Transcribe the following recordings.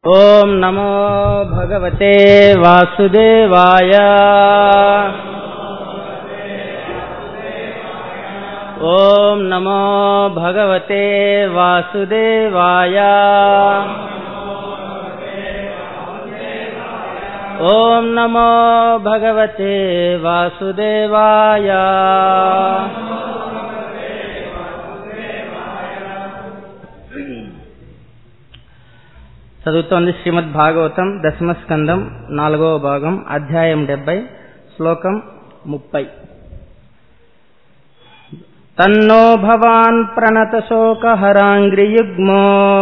ॐ नमो भगवते वासुदेवाय ॐ नमो भगवते वासुदेवाय ॐ नमो भगवते वासुदेवाय చదువుతోంది శ్రీమద్ భాగవతం దశమ స్కందం నాలుగవ భాగం అధ్యాయం డెబ్బై శ్లోకం ముప్పై తన్నో భవాన్ ప్రణత శోకహరాంగ్రియుగ్మో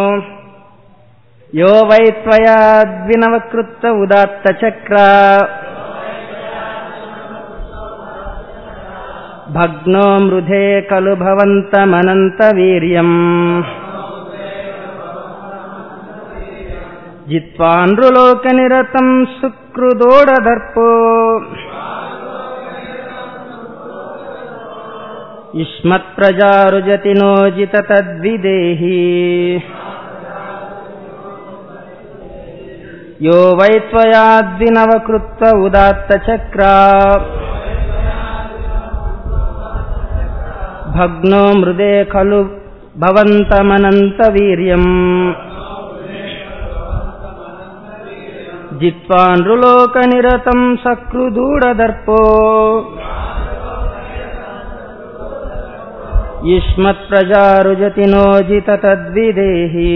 యో వై త్వయా ద్వినవకృత్త ఉదాత్త చక్ర భగ్నో మృధే ఖలు భవంతమనంత వీర్యం జిత్వానృలోకనిరతం సుకృదోడదర్పో యుష్మత్ప్రజారుజతినోజిత తద్విదేహి యో వై త్వయాద్వినవకృత్వ ఉదాత్త చక్రా భగ్నో మృదే ఖలు భవంతమనంత వీర్యం జిత్వానృలోకనిరతం సక్రుదూడదర్పో యుష్మత్ప్రజారుజతినోజిత తద్విదేహి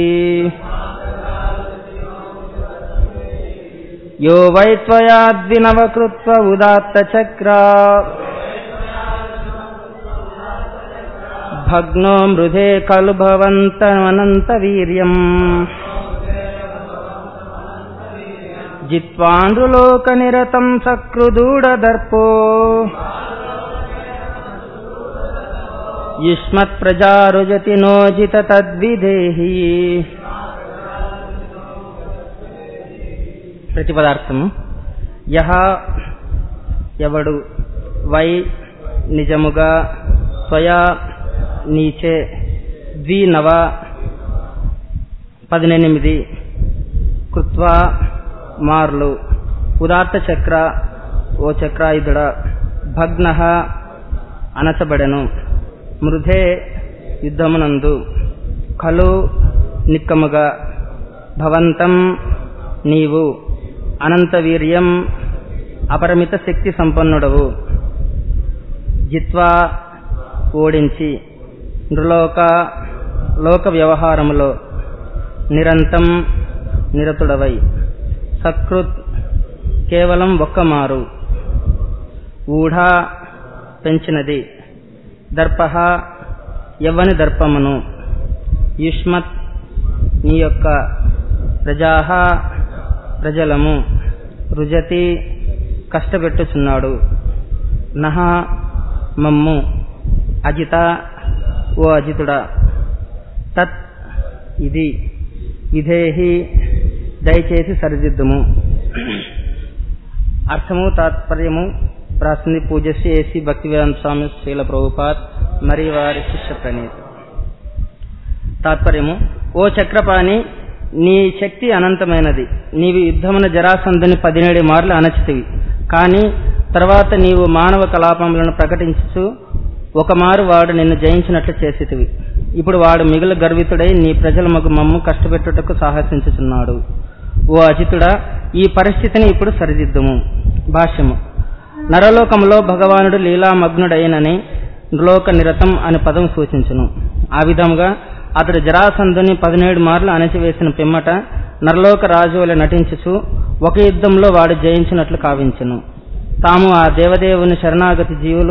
యో వై త్వయాద్వినవకృత్వ ఉదాత్త చక్రా భగ్నో మృధే ఖలు భవంతమనంత వీర్యం జిత్వాండ్రులోకనిరతం సక్రుదూడదర్పో యుష్మత్ప్రజారుజతి నోజిత తద్విదేహి ప్రతిపదార్థము యహ ఎవడు వై నిజముగా స్వయా నీచే ద్వినవ పదినెనిమిది కృత్వా మార్లు ఉదాత్త చక్ర ఓ చక్రాయుధుడ భగ్న అనచబడెను మృధే యుద్ధమునందు ఖలు నిక్కముగా భవంతం నీవు అనంతవీర్యం అపరిమిత శక్తి సంపన్నుడవు జిత్వా ఓడించి నృలోక లోక వ్యవహారములో నిరంతం నిరతుడవై సకృత్ కేవలం ఒక్క మారు ఊఢా పెంచినది దర్ప ఎవ్వని దర్పమును యుష్మత్ నీ యొక్క ప్రజాహ ప్రజలము రుజతి కష్టపెట్టుచున్నాడు నహ మమ్ము అజిత ఓ అజితుడా తత్ ఇది విధేహి దయచేసి సరిదిద్దుము అర్థము తాత్పర్యము ప్రాసింది పూజశ్రీ ఏసీ భక్తివేదాంత స్వామి శ్రీల ప్రభుపాత్ మరియు వారి శిష్య ప్రణీత తాత్పర్యము ఓ చక్రపాణి నీ శక్తి అనంతమైనది నీవు యుద్ధమున జరాసంధుని పదిహేడు మార్లు అణచితివి కానీ తర్వాత నీవు మానవ కలాపములను ప్రకటించు ఒక మారు వాడు నిన్ను జయించినట్లు చేసితివి ఇప్పుడు వాడు మిగులు గర్వితుడై నీ ప్రజల మగు మమ్ము కష్టపెట్టుటకు సాహసించుచున్నాడు ఓ అజితుడా ఈ పరిస్థితిని ఇప్పుడు సరిదిద్దుము భాష్యము నరలోకములో భగవానుడు లీలామగ్నుడైనని నృలోక నిరతం అని పదం సూచించును ఆ విధముగా అతడు జరాసంధుని పదిహేడు మార్లు అణచివేసిన పిమ్మట నరలోక రాజు వలె నటించుచు ఒక యుద్ధంలో వాడు జయించినట్లు కావించును తాము ఆ దేవదేవుని శరణాగతి జీవులు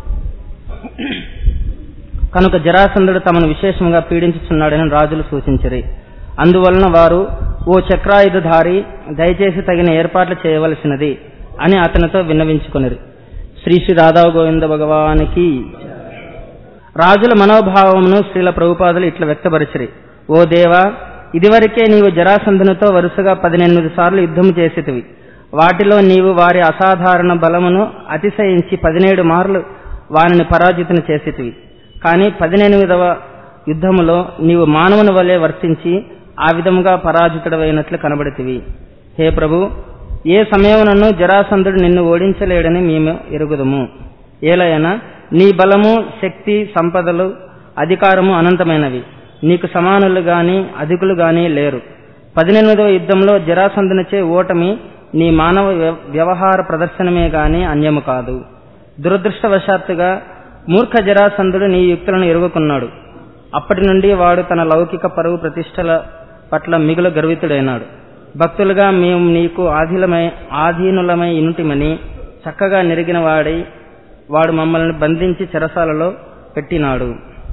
కనుక జరాసంధుడు తమను విశేషంగా పీడించుచున్నాడని రాజులు సూచించిరి అందువలన వారు ఓ చక్రాయుధధారి దయచేసి తగిన ఏర్పాట్లు చేయవలసినది అని అతనితో విన్నవించుకునిరి శ్రీ శ్రీ రాధావ గోవింద భగవానికి రాజుల మనోభావమును శ్రీల ప్రభుపాదులు ఇట్లా వ్యక్తపరిచిరి ఓ దేవా ఇదివరకే నీవు జరాసంధునితో వరుసగా పదినెనిమిది సార్లు యుద్ధము చేసేటివి వాటిలో నీవు వారి అసాధారణ బలమును అతిశయించి పదిహేడు మార్లు వారిని పరాజితుని చేసేటివి కానీ పదినెనిమిదవ యుద్ధములో నీవు మానవుని వలె వర్తించి ఆ విధముగా పరాజితుడవైనట్లు కనబడితివి హే ప్రభు ఏ సమయమునను జరాసంధుడు నిన్ను ఓడించలేడని మేము ఎరుగుదము ఏలయన నీ బలము శక్తి సంపదలు అధికారము అనంతమైనవి నీకు సమానులు గాని అధికులు గాని లేరు పదినెనిమిదవ యుద్ధంలో జరాసంధునిచే ఓటమి నీ మానవ వ్య- వ్యవహార ప్రదర్శనమే గాని అన్యము కాదు దురదృష్టవశాత్తుగా మూర్ఖ జరాసంధుడు నీ యుక్తులను ఎరుగుకున్నాడు అప్పటి నుండి వాడు తన లౌకిక పరువు ప్రతిష్టల పట్ల మిగులు గర్వితుడైనాడు భక్తులుగా మేము నీకు ఆధీనమై ఆధీనులమై ఇనుటిమని చక్కగా నెరిగిన వాడై వాడు మమ్మల్ని బంధించి చెరసాలలో పెట్టినాడు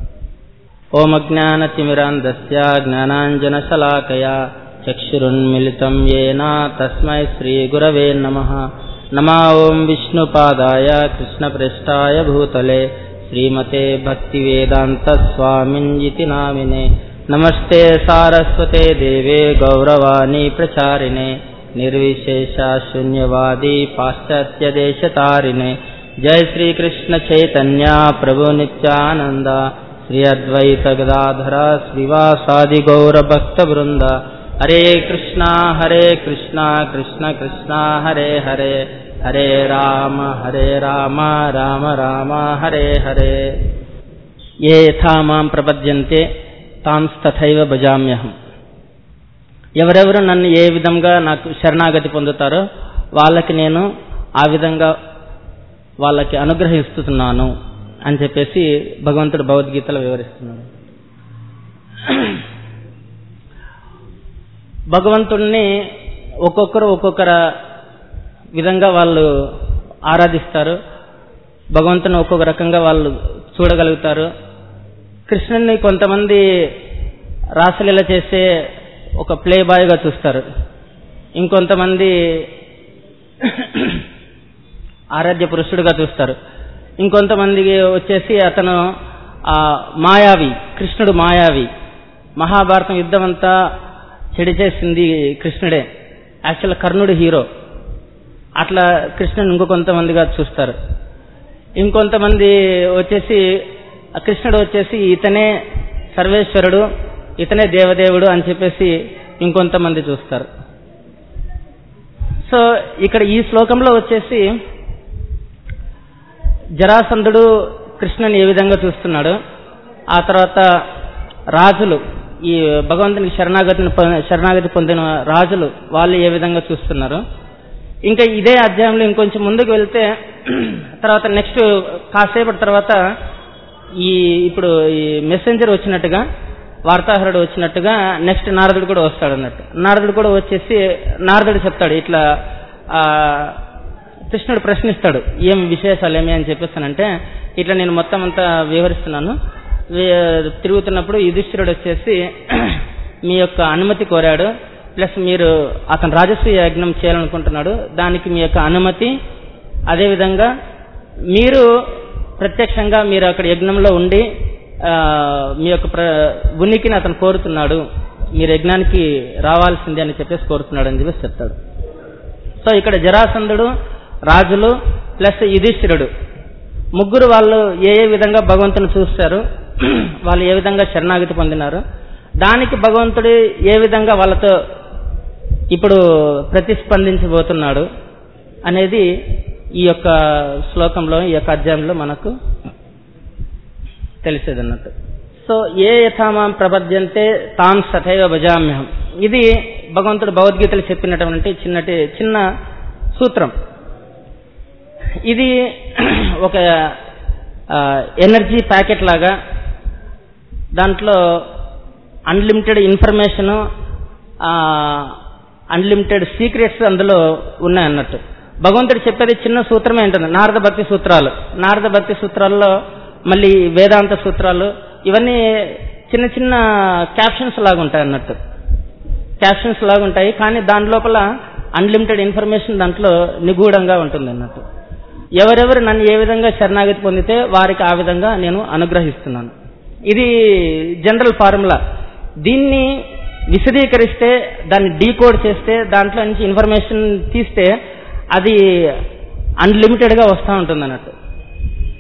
ఓమజ్ఞానతిమిరాంధస్య జ్ఞానాంజనశలాకయా చక్షురున్మిళితం येन తస్మై శ్రీగురవే నమః नमा ఓం విష్ణుపాదాయ కృష్ణప్రేష్టాయ భూతలే శ్రీమతే భక్తివేదాంతస్వామిన్యితి నామినే నమస్తే సారస్వతే దేవే గౌరవాణి ప్రచారిణే నిర్విశేష శూన్యవాది పాశ్చాత్యదేశతారిణే జయ శ్రీకృష్ణ చైతన్య ప్రభు నిత్యానంద శ్రీ అద్వైత గదాధర శ్రీవాసాది గౌర భక్త బృంద హరే కృష్ణ హరే కృష్ణ కృష్ణ కృష్ణ హరే హరే హరే రామ హరే రామ రామ రామ హరే హరే ఏ యథా మాం ప్రపద్యంతే తాంస్తథైవ భజామ్యహం ఎవరెవరు నన్ను ఏ విధంగా నాకు శరణాగతి పొందుతారో వాళ్ళకి నేను ఆ విధంగా వాళ్ళకి అనుగ్రహిస్తున్నాను అని చెప్పేసి భగవంతుడు భగవద్గీతలో వివరిస్తున్నాడు భగవంతుడిని ఒక్కొక్కరు ఒక్కొక్కర విధంగా వాళ్ళు ఆరాధిస్తారు భగవంతుని ఒక్కొక్క రకంగా వాళ్ళు చూడగలుగుతారు కృష్ణుని కొంతమంది రాసలీల చేసే ఒక ప్లే బాయ్గా చూస్తారు ఇంకొంతమంది ఆరాధ్య పురుషుడుగా చూస్తారు ఇంకొంతమందికి వచ్చేసి అతను ఆ మాయావి కృష్ణుడు మాయావి మహాభారతం యుద్ధం అంతా చెడి చేసింది కృష్ణుడే యాక్చువల్ కర్ణుడు హీరో అట్లా కృష్ణుడు ఇంకొంతమందిగా చూస్తారు ఇంకొంతమంది వచ్చేసి ఆ కృష్ణుడు వచ్చేసి ఇతనే సర్వేశ్వరుడు ఇతనే దేవదేవుడు అని చెప్పేసి ఇంకొంతమంది చూస్తారు సో ఇక్కడ ఈ శ్లోకంలో వచ్చేసి జరాసంధుడు కృష్ణుని ఏ విధంగా చూస్తున్నాడు ఆ తర్వాత రాజులు ఈ భగవంతునికి శరణాగతిని పొ- శరణాగతి పొందిన రాజులు వాళ్ళు ఏ విధంగా చూస్తున్నారు ఇంకా ఇదే అధ్యాయంలో ఇంకొంచెం ముందుకు వెళ్తే తర్వాత నెక్స్ట్ కాసేపటి తర్వాత ఈ ఇప్పుడు ఈ మెసెంజర్ వచ్చినట్టుగా వార్తాహరుడు వచ్చినట్టుగా నెక్స్ట్ నారదుడు కూడా వస్తాడు అన్నట్టు నారదుడు కూడా వచ్చేసి నారదుడు చెప్తాడు ఇట్లా ఆ, కృష్ణుడు ప్రశ్నిస్తాడు ఏం విశేషాలు ఏమి అని చెప్పేస్తానంటే ఇట్లా నేను మొత్తం అంతా వివరిస్తున్నాను వే- తిరుగుతున్నప్పుడు యుధిష్ఠిరుడు వచ్చేసి మీ యొక్క అనుమతి కోరాడు ప్లస్ మీరు అతను రాజస్వీయ యజ్ఞం చేయాలనుకుంటున్నాడు దానికి మీ యొక్క అనుమతి అదేవిధంగా మీరు ప్రత్యక్షంగా మీరు అక్కడ యజ్ఞంలో ఉండి ఆ, మీ యొక్క ప్ర ఉనికిని అతను కోరుతున్నాడు మీరు యజ్ఞానికి రావాల్సిందే అని చెప్పేసి కోరుతున్నాడు అని చెప్పేసి చెప్తాడు సో ఇక్కడ జరాసంధుడు రాజులు ప్లస్ యుధిష్ఠిరుడు ముగ్గురు వాళ్ళు ఏ ఏ విధంగా భగవంతుని చూస్తారు వాళ్ళు ఏ విధంగా శరణాగతి పొందినారు దానికి భగవంతుడు ఏ విధంగా వాళ్ళతో ఇప్పుడు ప్రతిస్పందించబోతున్నాడు అనేది ఈ యొక్క శ్లోకంలో ఈ యొక్క అధ్యాయంలో మనకు తెలిసేది అన్నట్టు సో ఏ యథామాం ప్రపద్యంతే తాం సథైవ భజామ్యహం ఇది భగవంతుడు భగవద్గీతలు చెప్పినటువంటి చిన్నటి చిన్న సూత్రం ఇది ఒక ఆ, ఎనర్జీ ప్యాకెట్ లాగా దాంట్లో అన్లిమిటెడ్ ఇన్ఫర్మేషన్ అన్లిమిటెడ్ సీక్రెట్స్ అందులో ఉన్నాయన్నట్టు భగవంతుడు చెప్పేది చిన్న సూత్రమే ఉంటుంది నారద భక్తి సూత్రాలు నారద భక్తి సూత్రాల్లో మళ్ళీ వేదాంత సూత్రాలు ఇవన్నీ చిన్న చిన్న క్యాప్షన్స్ లాగా ఉంటాయి అన్నట్టు క్యాప్షన్స్ లాగా ఉంటాయి కానీ దాని లోపల అన్లిమిటెడ్ ఇన్ఫర్మేషన్ దాంట్లో నిగూఢంగా ఉంటుంది అన్నట్టు ఎవరెవరు నన్ను ఏ విధంగా శరణాగతి పొందితే వారికి ఆ విధంగా నేను అనుగ్రహిస్తున్నాను ఇది జనరల్ ఫార్ములా దీన్ని విశదీకరిస్తే దాన్ని డీకోడ్ చేస్తే దాంట్లో నుంచి ఇన్ఫర్మేషన్ తీస్తే అది అన్లిమిటెడ్గా వస్తూ ఉంటుంది అన్నట్టు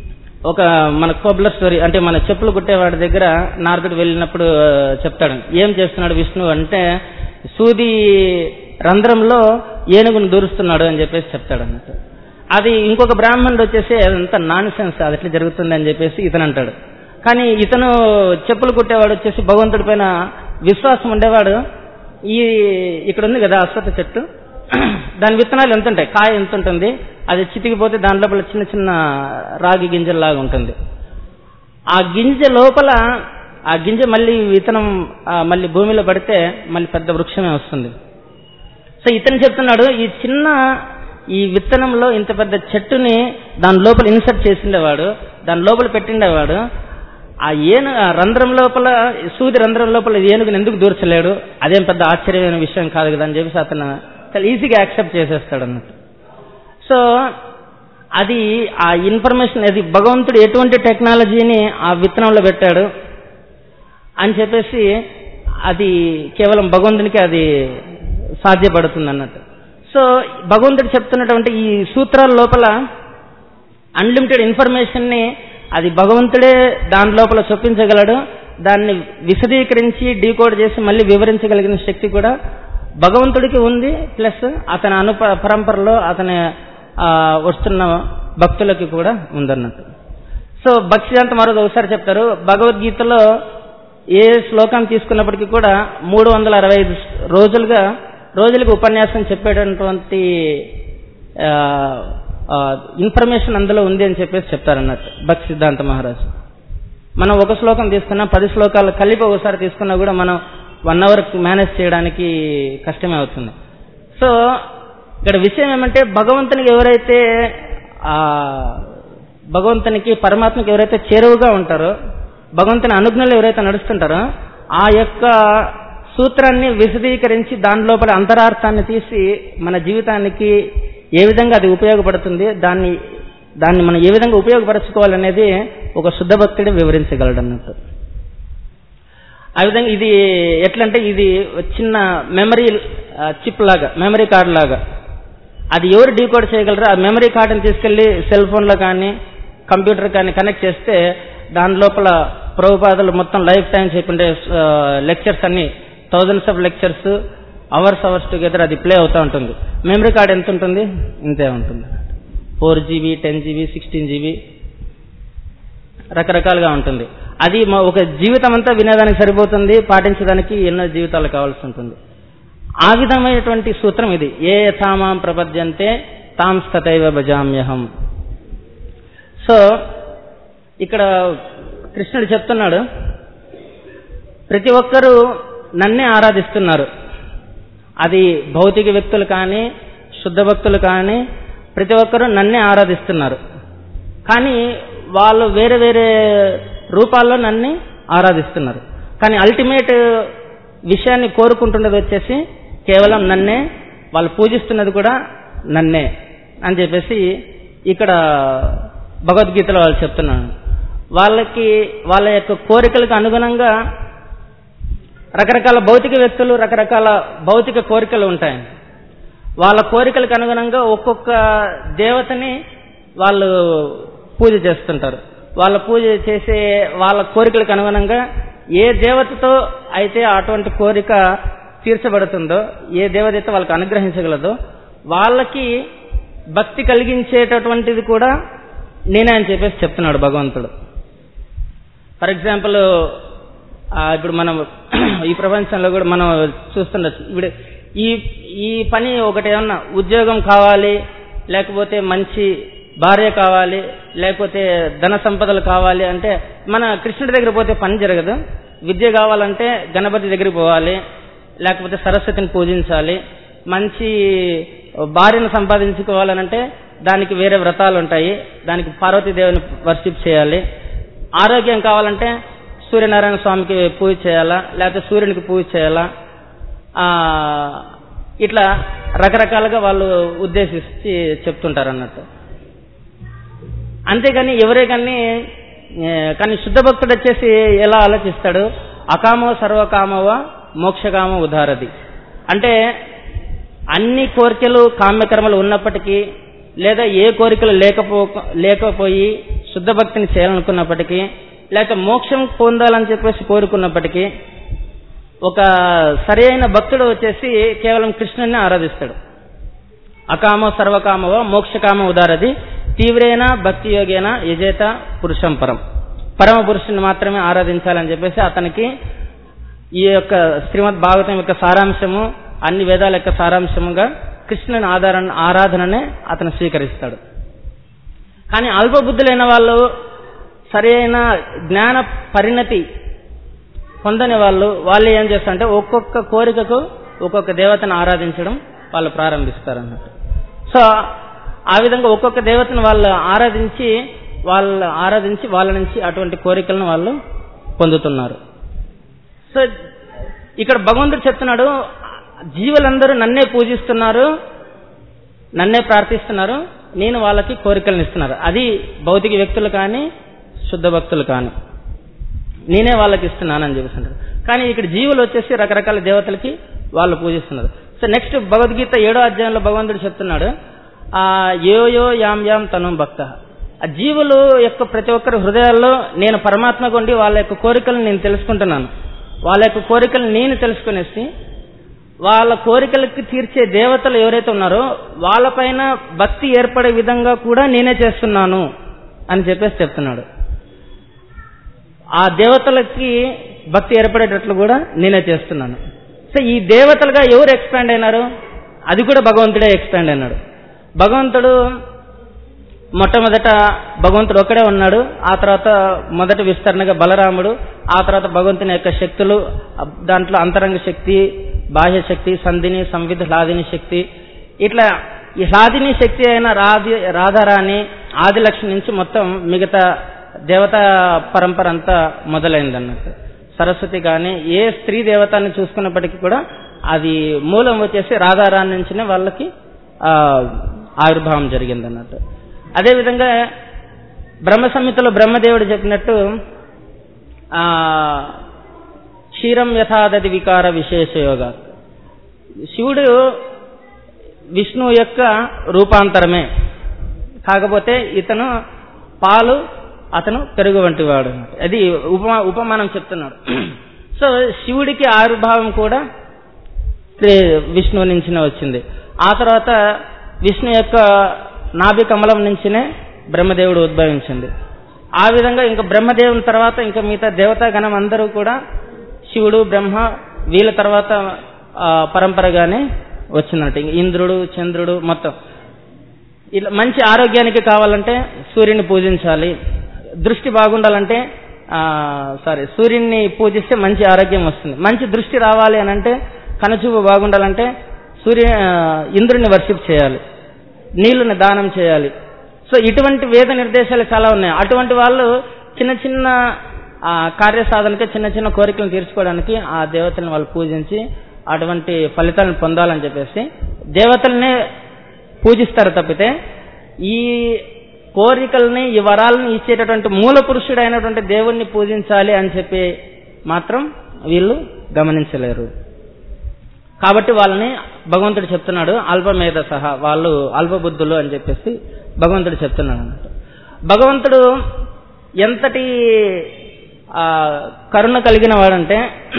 ఒక మన కోబ్లర్ స్టోరీ అంటే మన చెప్పులు కుట్టేవాడి దగ్గర నారదుడు వెళ్ళినప్పుడు ఆ, చెప్తాడు ఏం చేస్తున్నాడు విష్ణు అంటే సూది రంధ్రంలో ఏనుగును దూరుస్తున్నాడు అని చెప్పేసి చెప్తాడు అన్నట్టు అది ఇంకొక బ్రాహ్మణుడు వచ్చేసి అదంతా నాన్ సెన్స్ అది ఎట్లా జరుగుతుంది అని చెప్పేసి ఇతను అంటాడు కానీ ఇతను చెప్పులు కుట్టేవాడు వచ్చేసి భగవంతుడి పైన విశ్వాసం ఉండేవాడు ఈ ఇక్కడ ఉంది కదా అశ్వత్థ చెట్టు దాని విత్తనాలు ఎంత ఉంటాయి కాయ ఎంత ఉంటుంది అది చితికిపోతే దాని లోపల చిన్న చిన్న రాగి గింజల్లాగా ఉంటుంది ఆ గింజ లోపల ఆ గింజ మళ్ళీ విత్తనం ఆ, మళ్ళీ భూమిలో పడితే మళ్ళీ పెద్ద వృక్షమే వస్తుంది సో ఇతను చెప్తున్నాడు ఈ చిన్న ఈ విత్తనంలో ఇంత పెద్ద చెట్టుని దాని లోపల ఇన్సర్ట్ చేసిండేవాడు దాని లోపల పెట్టిండేవాడు ఆ ఏను ఆ రంధ్రం లోపల సూది రంధ్రం లోపల ఏనుగుని ఎందుకు దూర్చలేడు అదేం పెద్ద ఆశ్చర్యమైన విషయం కాదు కదా అని చెప్పేసి అతను చాలా ఈజీగా యాక్సెప్ట్ చేసేస్తాడు అన్నట్టు సో అది ఆ ఇన్ఫర్మేషన్ అది భగవంతుడు ఎటువంటి టెక్నాలజీని ఆ విత్తనంలో పెట్టాడు అని చెప్పేసి అది కేవలం భగవంతునికి అది సాధ్యపడుతుంది అన్నట్టు సో భగవంతుడు చెప్తున్నటువంటి ఈ సూత్రాల లోపల అన్లిమిటెడ్ ఇన్ఫర్మేషన్ని అది భగవంతుడే దాని లోపల చొప్పించగలడు దాన్ని విశదీకరించి డీకోడ్ చేసి మళ్ళీ వివరించగలిగిన శక్తి కూడా భగవంతుడికి ఉంది ప్లస్ అతని అను పరంపరలో అతని ఆ, వస్తున్న భక్తులకి కూడా ఉందన్నట్టు సో భక్తిదాంత మరో ఒకసారి చెప్తారు భగవద్గీతలో ఏ శ్లోకం తీసుకున్నప్పటికీ కూడా మూడు వందల అరవై ఐదు రోజులుగా రోజులకు ఉపన్యాసం చెప్పేటటువంటి ఇన్ఫర్మేషన్ అందులో ఉంది అని చెప్పేసి చెప్తారన్నట్టు భక్తి సిద్ధాంత మహారాజు మనం ఒక శ్లోకం తీసుకున్నా పది శ్లోకాలు కలిపి ఒకసారి తీసుకున్నా కూడా మనం వన్ అవర్ మేనేజ్ చేయడానికి కష్టమే అవుతుంది సో ఇక్కడ విషయం ఏమంటే భగవంతునికి ఎవరైతే ఆ భగవంతునికి పరమాత్మకి ఎవరైతే చేరువుగా ఉంటారో భగవంతుని అనుజ్ఞలు ఎవరైతే నడుస్తుంటారో ఆ యొక్క సూత్రాన్ని విశదీకరించి దాని లోపల అంతరార్థాన్ని తీసి మన జీవితానికి ఏ విధంగా అది ఉపయోగపడుతుంది దాన్ని దాన్ని మనం ఏ విధంగా ఉపయోగపరచుకోవాలనేది ఒక శుద్ధ భక్తుడే వివరించగలడు అన్నట్టు ఆ విధంగా ఇది ఎట్లంటే ఇది చిన్న మెమరీ చిప్ లాగా మెమరీ కార్డ్ లాగా అది ఎవరు డీకోడ్ చేయగలరో ఆ మెమరీ కార్డుని తీసుకెళ్లి సెల్ ఫోన్లో కానీ కంప్యూటర్ కానీ కనెక్ట్ చేస్తే దాని లోపల ప్రభుపాదలు మొత్తం లైఫ్ టైం చెప్పుండే లెక్చర్స్ అన్ని thousands of lectures hours hours together అది ప్లే అవుతూ ఉంటుంది మెమరీ కార్డ్ ఎంత ఉంటుంది ఇంతే ఉంటుంది four GB ten GB sixteen GB రకరకాలుగా ఉంటుంది అది మా- ఒక జీవితం అంతా వినేదానికి సరిపోతుంది పాటించడానికి ఎన్నో జీవితాలు కావాల్సి ఉంటుంది ఆ విధమైనటువంటి సూత్రం ఇది ఏ యథామాం ప్రపద్యంతే తాం స్తతైవ భజామ్యహం సో ఇక్కడ కృష్ణుడు చెప్తున్నాడు ప్రతి ఒక్కరూ నన్నే ఆరాధిస్తున్నారు అది భౌతిక వ్యక్తులు కానీ శుద్ధ భక్తులు కానీ ప్రతి ఒక్కరూ నన్నే ఆరాధిస్తున్నారు కానీ వాళ్ళు వేరే వేరే రూపాల్లో నన్ను ఆరాధిస్తున్నారు కానీ అల్టిమేట్ విషయాన్ని కోరుకుంటున్నది వచ్చేసి కేవలం నన్నే వాళ్ళు పూజిస్తున్నది కూడా నన్నే అని చెప్పేసి ఇక్కడ భగవద్గీతలో వాళ్ళు చెప్తున్నాను వాళ్ళకి వాళ్ళ యొక్క కోరికలకు అనుగుణంగా రకరకాల భౌతిక వ్యక్తులు రకరకాల భౌతిక కోరికలు ఉంటాయి వాళ్ళ కోరికలకు అనుగుణంగా ఒక్కొక్క దేవతని వాళ్ళు పూజ చేస్తుంటారు వాళ్ళ పూజ చేసే వాళ్ళ కోరికలకు అనుగుణంగా ఏ దేవతతో అయితే అటువంటి కోరిక తీర్చబడుతుందో ఏ దేవత అయితే వాళ్ళకి అనుగ్రహించగలదో వాళ్ళకి భక్తి కలిగించేటటువంటిది కూడా నేనే అని చెప్పేసి చెప్తున్నాడు భగవంతుడు ఫర్ ఎగ్జాంపుల్ ఇప్పుడు మనం ఈ ప్రపంచంలో కూడా మనం చూస్తుండొచ్చు ఇప్పుడు ఈ ఈ పని ఒకటి ఏమన్నా ఉద్యోగం కావాలి లేకపోతే మంచి భార్య కావాలి లేకపోతే ధన సంపదలు కావాలి అంటే మన కృష్ణుడి దగ్గర పోతే పని జరగదు విద్య కావాలంటే గణపతి దగ్గరికి పోవాలి లేకపోతే సరస్వతిని పూజించాలి మంచి భార్యను సంపాదించుకోవాలనంటే దానికి వేరే వ్రతాలు ఉంటాయి దానికి పార్వతీదేవిని వర్షిప్ చేయాలి ఆరోగ్యం కావాలంటే సూర్యనారాయణ స్వామికి పూజ చేయాలా లేకపోతే సూర్యునికి పూజ చేయాలా ఆ, ఇట్లా రకరకాలుగా వాళ్ళు ఉద్దేశించి చెప్తుంటారు అన్నట్టు అంతేగాని ఎవరే కానీ ఏ, కానీ శుద్ధ భక్తుడు వచ్చేసి ఎలా ఆలోచిస్తాడు అకామో సర్వకామవ మోక్షకామ ఉదారది అంటే అన్ని కోరికలు కామ్యకర్మలు ఉన్నప్పటికీ లేదా ఏ కోరికలు లేకపో లేకపోయి శుద్ధ భక్తిని చేయాలనుకున్నప్పటికీ లేక మోక్షం పొందాలని చెప్పేసి కోరుకున్నప్పటికీ ఒక సరైన భక్తుడు వచ్చేసి కేవలం కృష్ణుని ఆరాధిస్తాడు అకామో సర్వకామవ మోక్షకామ ఉదారది తీవ్రేణ భక్తి యోగేన యజేత పురుషం పరం పరమ పురుషుని మాత్రమే ఆరాధించాలని చెప్పేసి అతనికి ఈ యొక్క శ్రీమద్ భాగవతం యొక్క సారాంశము అన్ని వేదాల యొక్క సారాంశముగా కృష్ణుని ఆధారణ ఆరాధననే అతను స్వీకరిస్తాడు కానీ అల్పబుద్ధులైన వాళ్ళు సరైన జ్ఞాన పరిణతి పొందని వాళ్ళు వాళ్ళు ఏం చేస్తారంటే ఒక్కొక్క కోరికకు ఒక్కొక్క దేవతను ఆరాధించడం వాళ్ళు ప్రారంభిస్తారు అన్నట్టు సో ఆ విధంగా ఒక్కొక్క దేవతను వాళ్ళు ఆరాధించి వాళ్ళ ఆరాధించి వాళ్ళ నుంచి అటువంటి కోరికలను వాళ్ళు పొందుతున్నారు సో ఇక్కడ భగవంతుడు చెప్తున్నాడు జీవులందరూ నన్నే పూజిస్తున్నారు నన్నే ప్రార్థిస్తున్నారు నేను వాళ్ళకి కోరికలను ఇస్తున్నారు అది భౌతిక వ్యక్తులు కానీ శుద్ధ భక్తులు కానీ నేనే వాళ్ళకి ఇస్తున్నానని చెప్తున్నారు కానీ ఇక్కడ జీవులు వచ్చేసి రకరకాల దేవతలకి వాళ్ళు పూజిస్తున్నారు సో నెక్స్ట్ భగవద్గీత ఏడో అధ్యాయంలో భగవంతుడు చెప్తున్నాడు ఆ యో యో యాం యాం తను భక్త ఆ జీవులు యొక్క ప్రతి ఒక్కరి హృదయాల్లో నేను పరమాత్మగా ఉండి వాళ్ళ యొక్క కోరికలను నేను తెలుసుకుంటున్నాను వాళ్ళ యొక్క కోరికలు నేను తెలుసుకునేసి వాళ్ళ కోరికలకి తీర్చే దేవతలు ఎవరైతే ఉన్నారో వాళ్ళపైన భక్తి ఏర్పడే విధంగా కూడా నేనే చేస్తున్నాను అని చెప్పేసి చెప్తున్నాడు ఆ దేవతలకి భక్తి ఏర్పడేటట్లు కూడా నేనే చేస్తున్నాను సో ఈ దేవతలుగా ఎవరు ఎక్స్పాండ్ అయినారు అది కూడా భగవంతుడే ఎక్స్పాండ్ అయినాడు భగవంతుడు మొట్టమొదట భగవంతుడు ఒక్కడే ఉన్నాడు ఆ తర్వాత మొదటి విస్తరణగా బలరాముడు ఆ తర్వాత భగవంతుని యొక్క శక్తులు దాంట్లో అంతరంగ శక్తి బాహ్య శక్తి సంధిని సంవిధ హ్లాదిని శక్తి ఇట్లా ఈ హ్లాదిని శక్తి అయిన రాధి రాధారాణి ఆదిలక్ష్మి నుంచి మొత్తం మిగతా దేవతా పరంపర అంతా మొదలైంది అన్నట్టు సరస్వతి కానీ ఏ స్త్రీ దేవతాన్ని చూసుకున్నప్పటికీ కూడా అది మూలం వచ్చేసి రాధారాణి నుంచినే వాళ్ళకి ఆవిర్భావం జరిగింది అన్నట్టు అదేవిధంగా బ్రహ్మ సంహితలో బ్రహ్మదేవుడు చెప్పినట్టు క్షీరం యథాదతి వికార విశేష యోగ శివుడు విష్ణు యొక్క రూపాంతరమే కాకపోతే ఇతను పాలు అతను పెరుగు వంటి వాడు అది ఉప ఉపమానం చెప్తున్నాడు సో శివుడికి ఆవిర్భావం కూడా విష్ణువు నుంచినే వచ్చింది ఆ తర్వాత విష్ణు యొక్క నాభి కమలం నుంచినే బ్రహ్మదేవుడు ఉద్భవించింది ఆ విధంగా ఇంకా బ్రహ్మదేవుని తర్వాత ఇంకా మిగతా దేవతా గణం అందరూ కూడా శివుడు బ్రహ్మ వీళ్ళ తర్వాత పరంపరగానే వచ్చినట్టు ఇంద్రుడు చంద్రుడు మొత్తం ఇట్లా మంచి ఆరోగ్యానికి కావాలంటే సూర్యుని పూజించాలి దృష్టి బాగుండాలంటే సారీ సూర్యుని పూజిస్తే మంచి ఆరోగ్యం వస్తుంది మంచి దృష్టి రావాలి అని అంటే కనుచూపు బాగుండాలంటే సూర్య ఇంద్రుని వర్షిప్ చేయాలి నీళ్లను దానం చేయాలి సో ఇటువంటి వేద నిర్దేశాలు చాలా ఉన్నాయి అటువంటి వాళ్ళు చిన్న చిన్న కార్యసాధనకి చిన్న చిన్న కోరికలను తీర్చుకోవడానికి ఆ దేవతలను వాళ్ళు పూజించి అటువంటి ఫలితాలను పొందాలని చెప్పేసి దేవతలనే పూజిస్తారు తప్పితే ఈ కోరికల్ని ఈ వరాలను ఇచ్చేటటువంటి మూల పురుషుడైనటువంటి దేవుణ్ణి పూజించాలి అని చెప్పి మాత్రం వీళ్ళు గమనించలేరు కాబట్టి వాళ్ళని భగవంతుడు చెప్తున్నాడు అల్పమేధ సహా వాళ్ళు అల్పబుద్ధులు అని చెప్పేసి భగవంతుడు చెప్తున్నాడు అన్నట్టు భగవంతుడు ఎంతటి కరుణ కలిగిన వాడంటే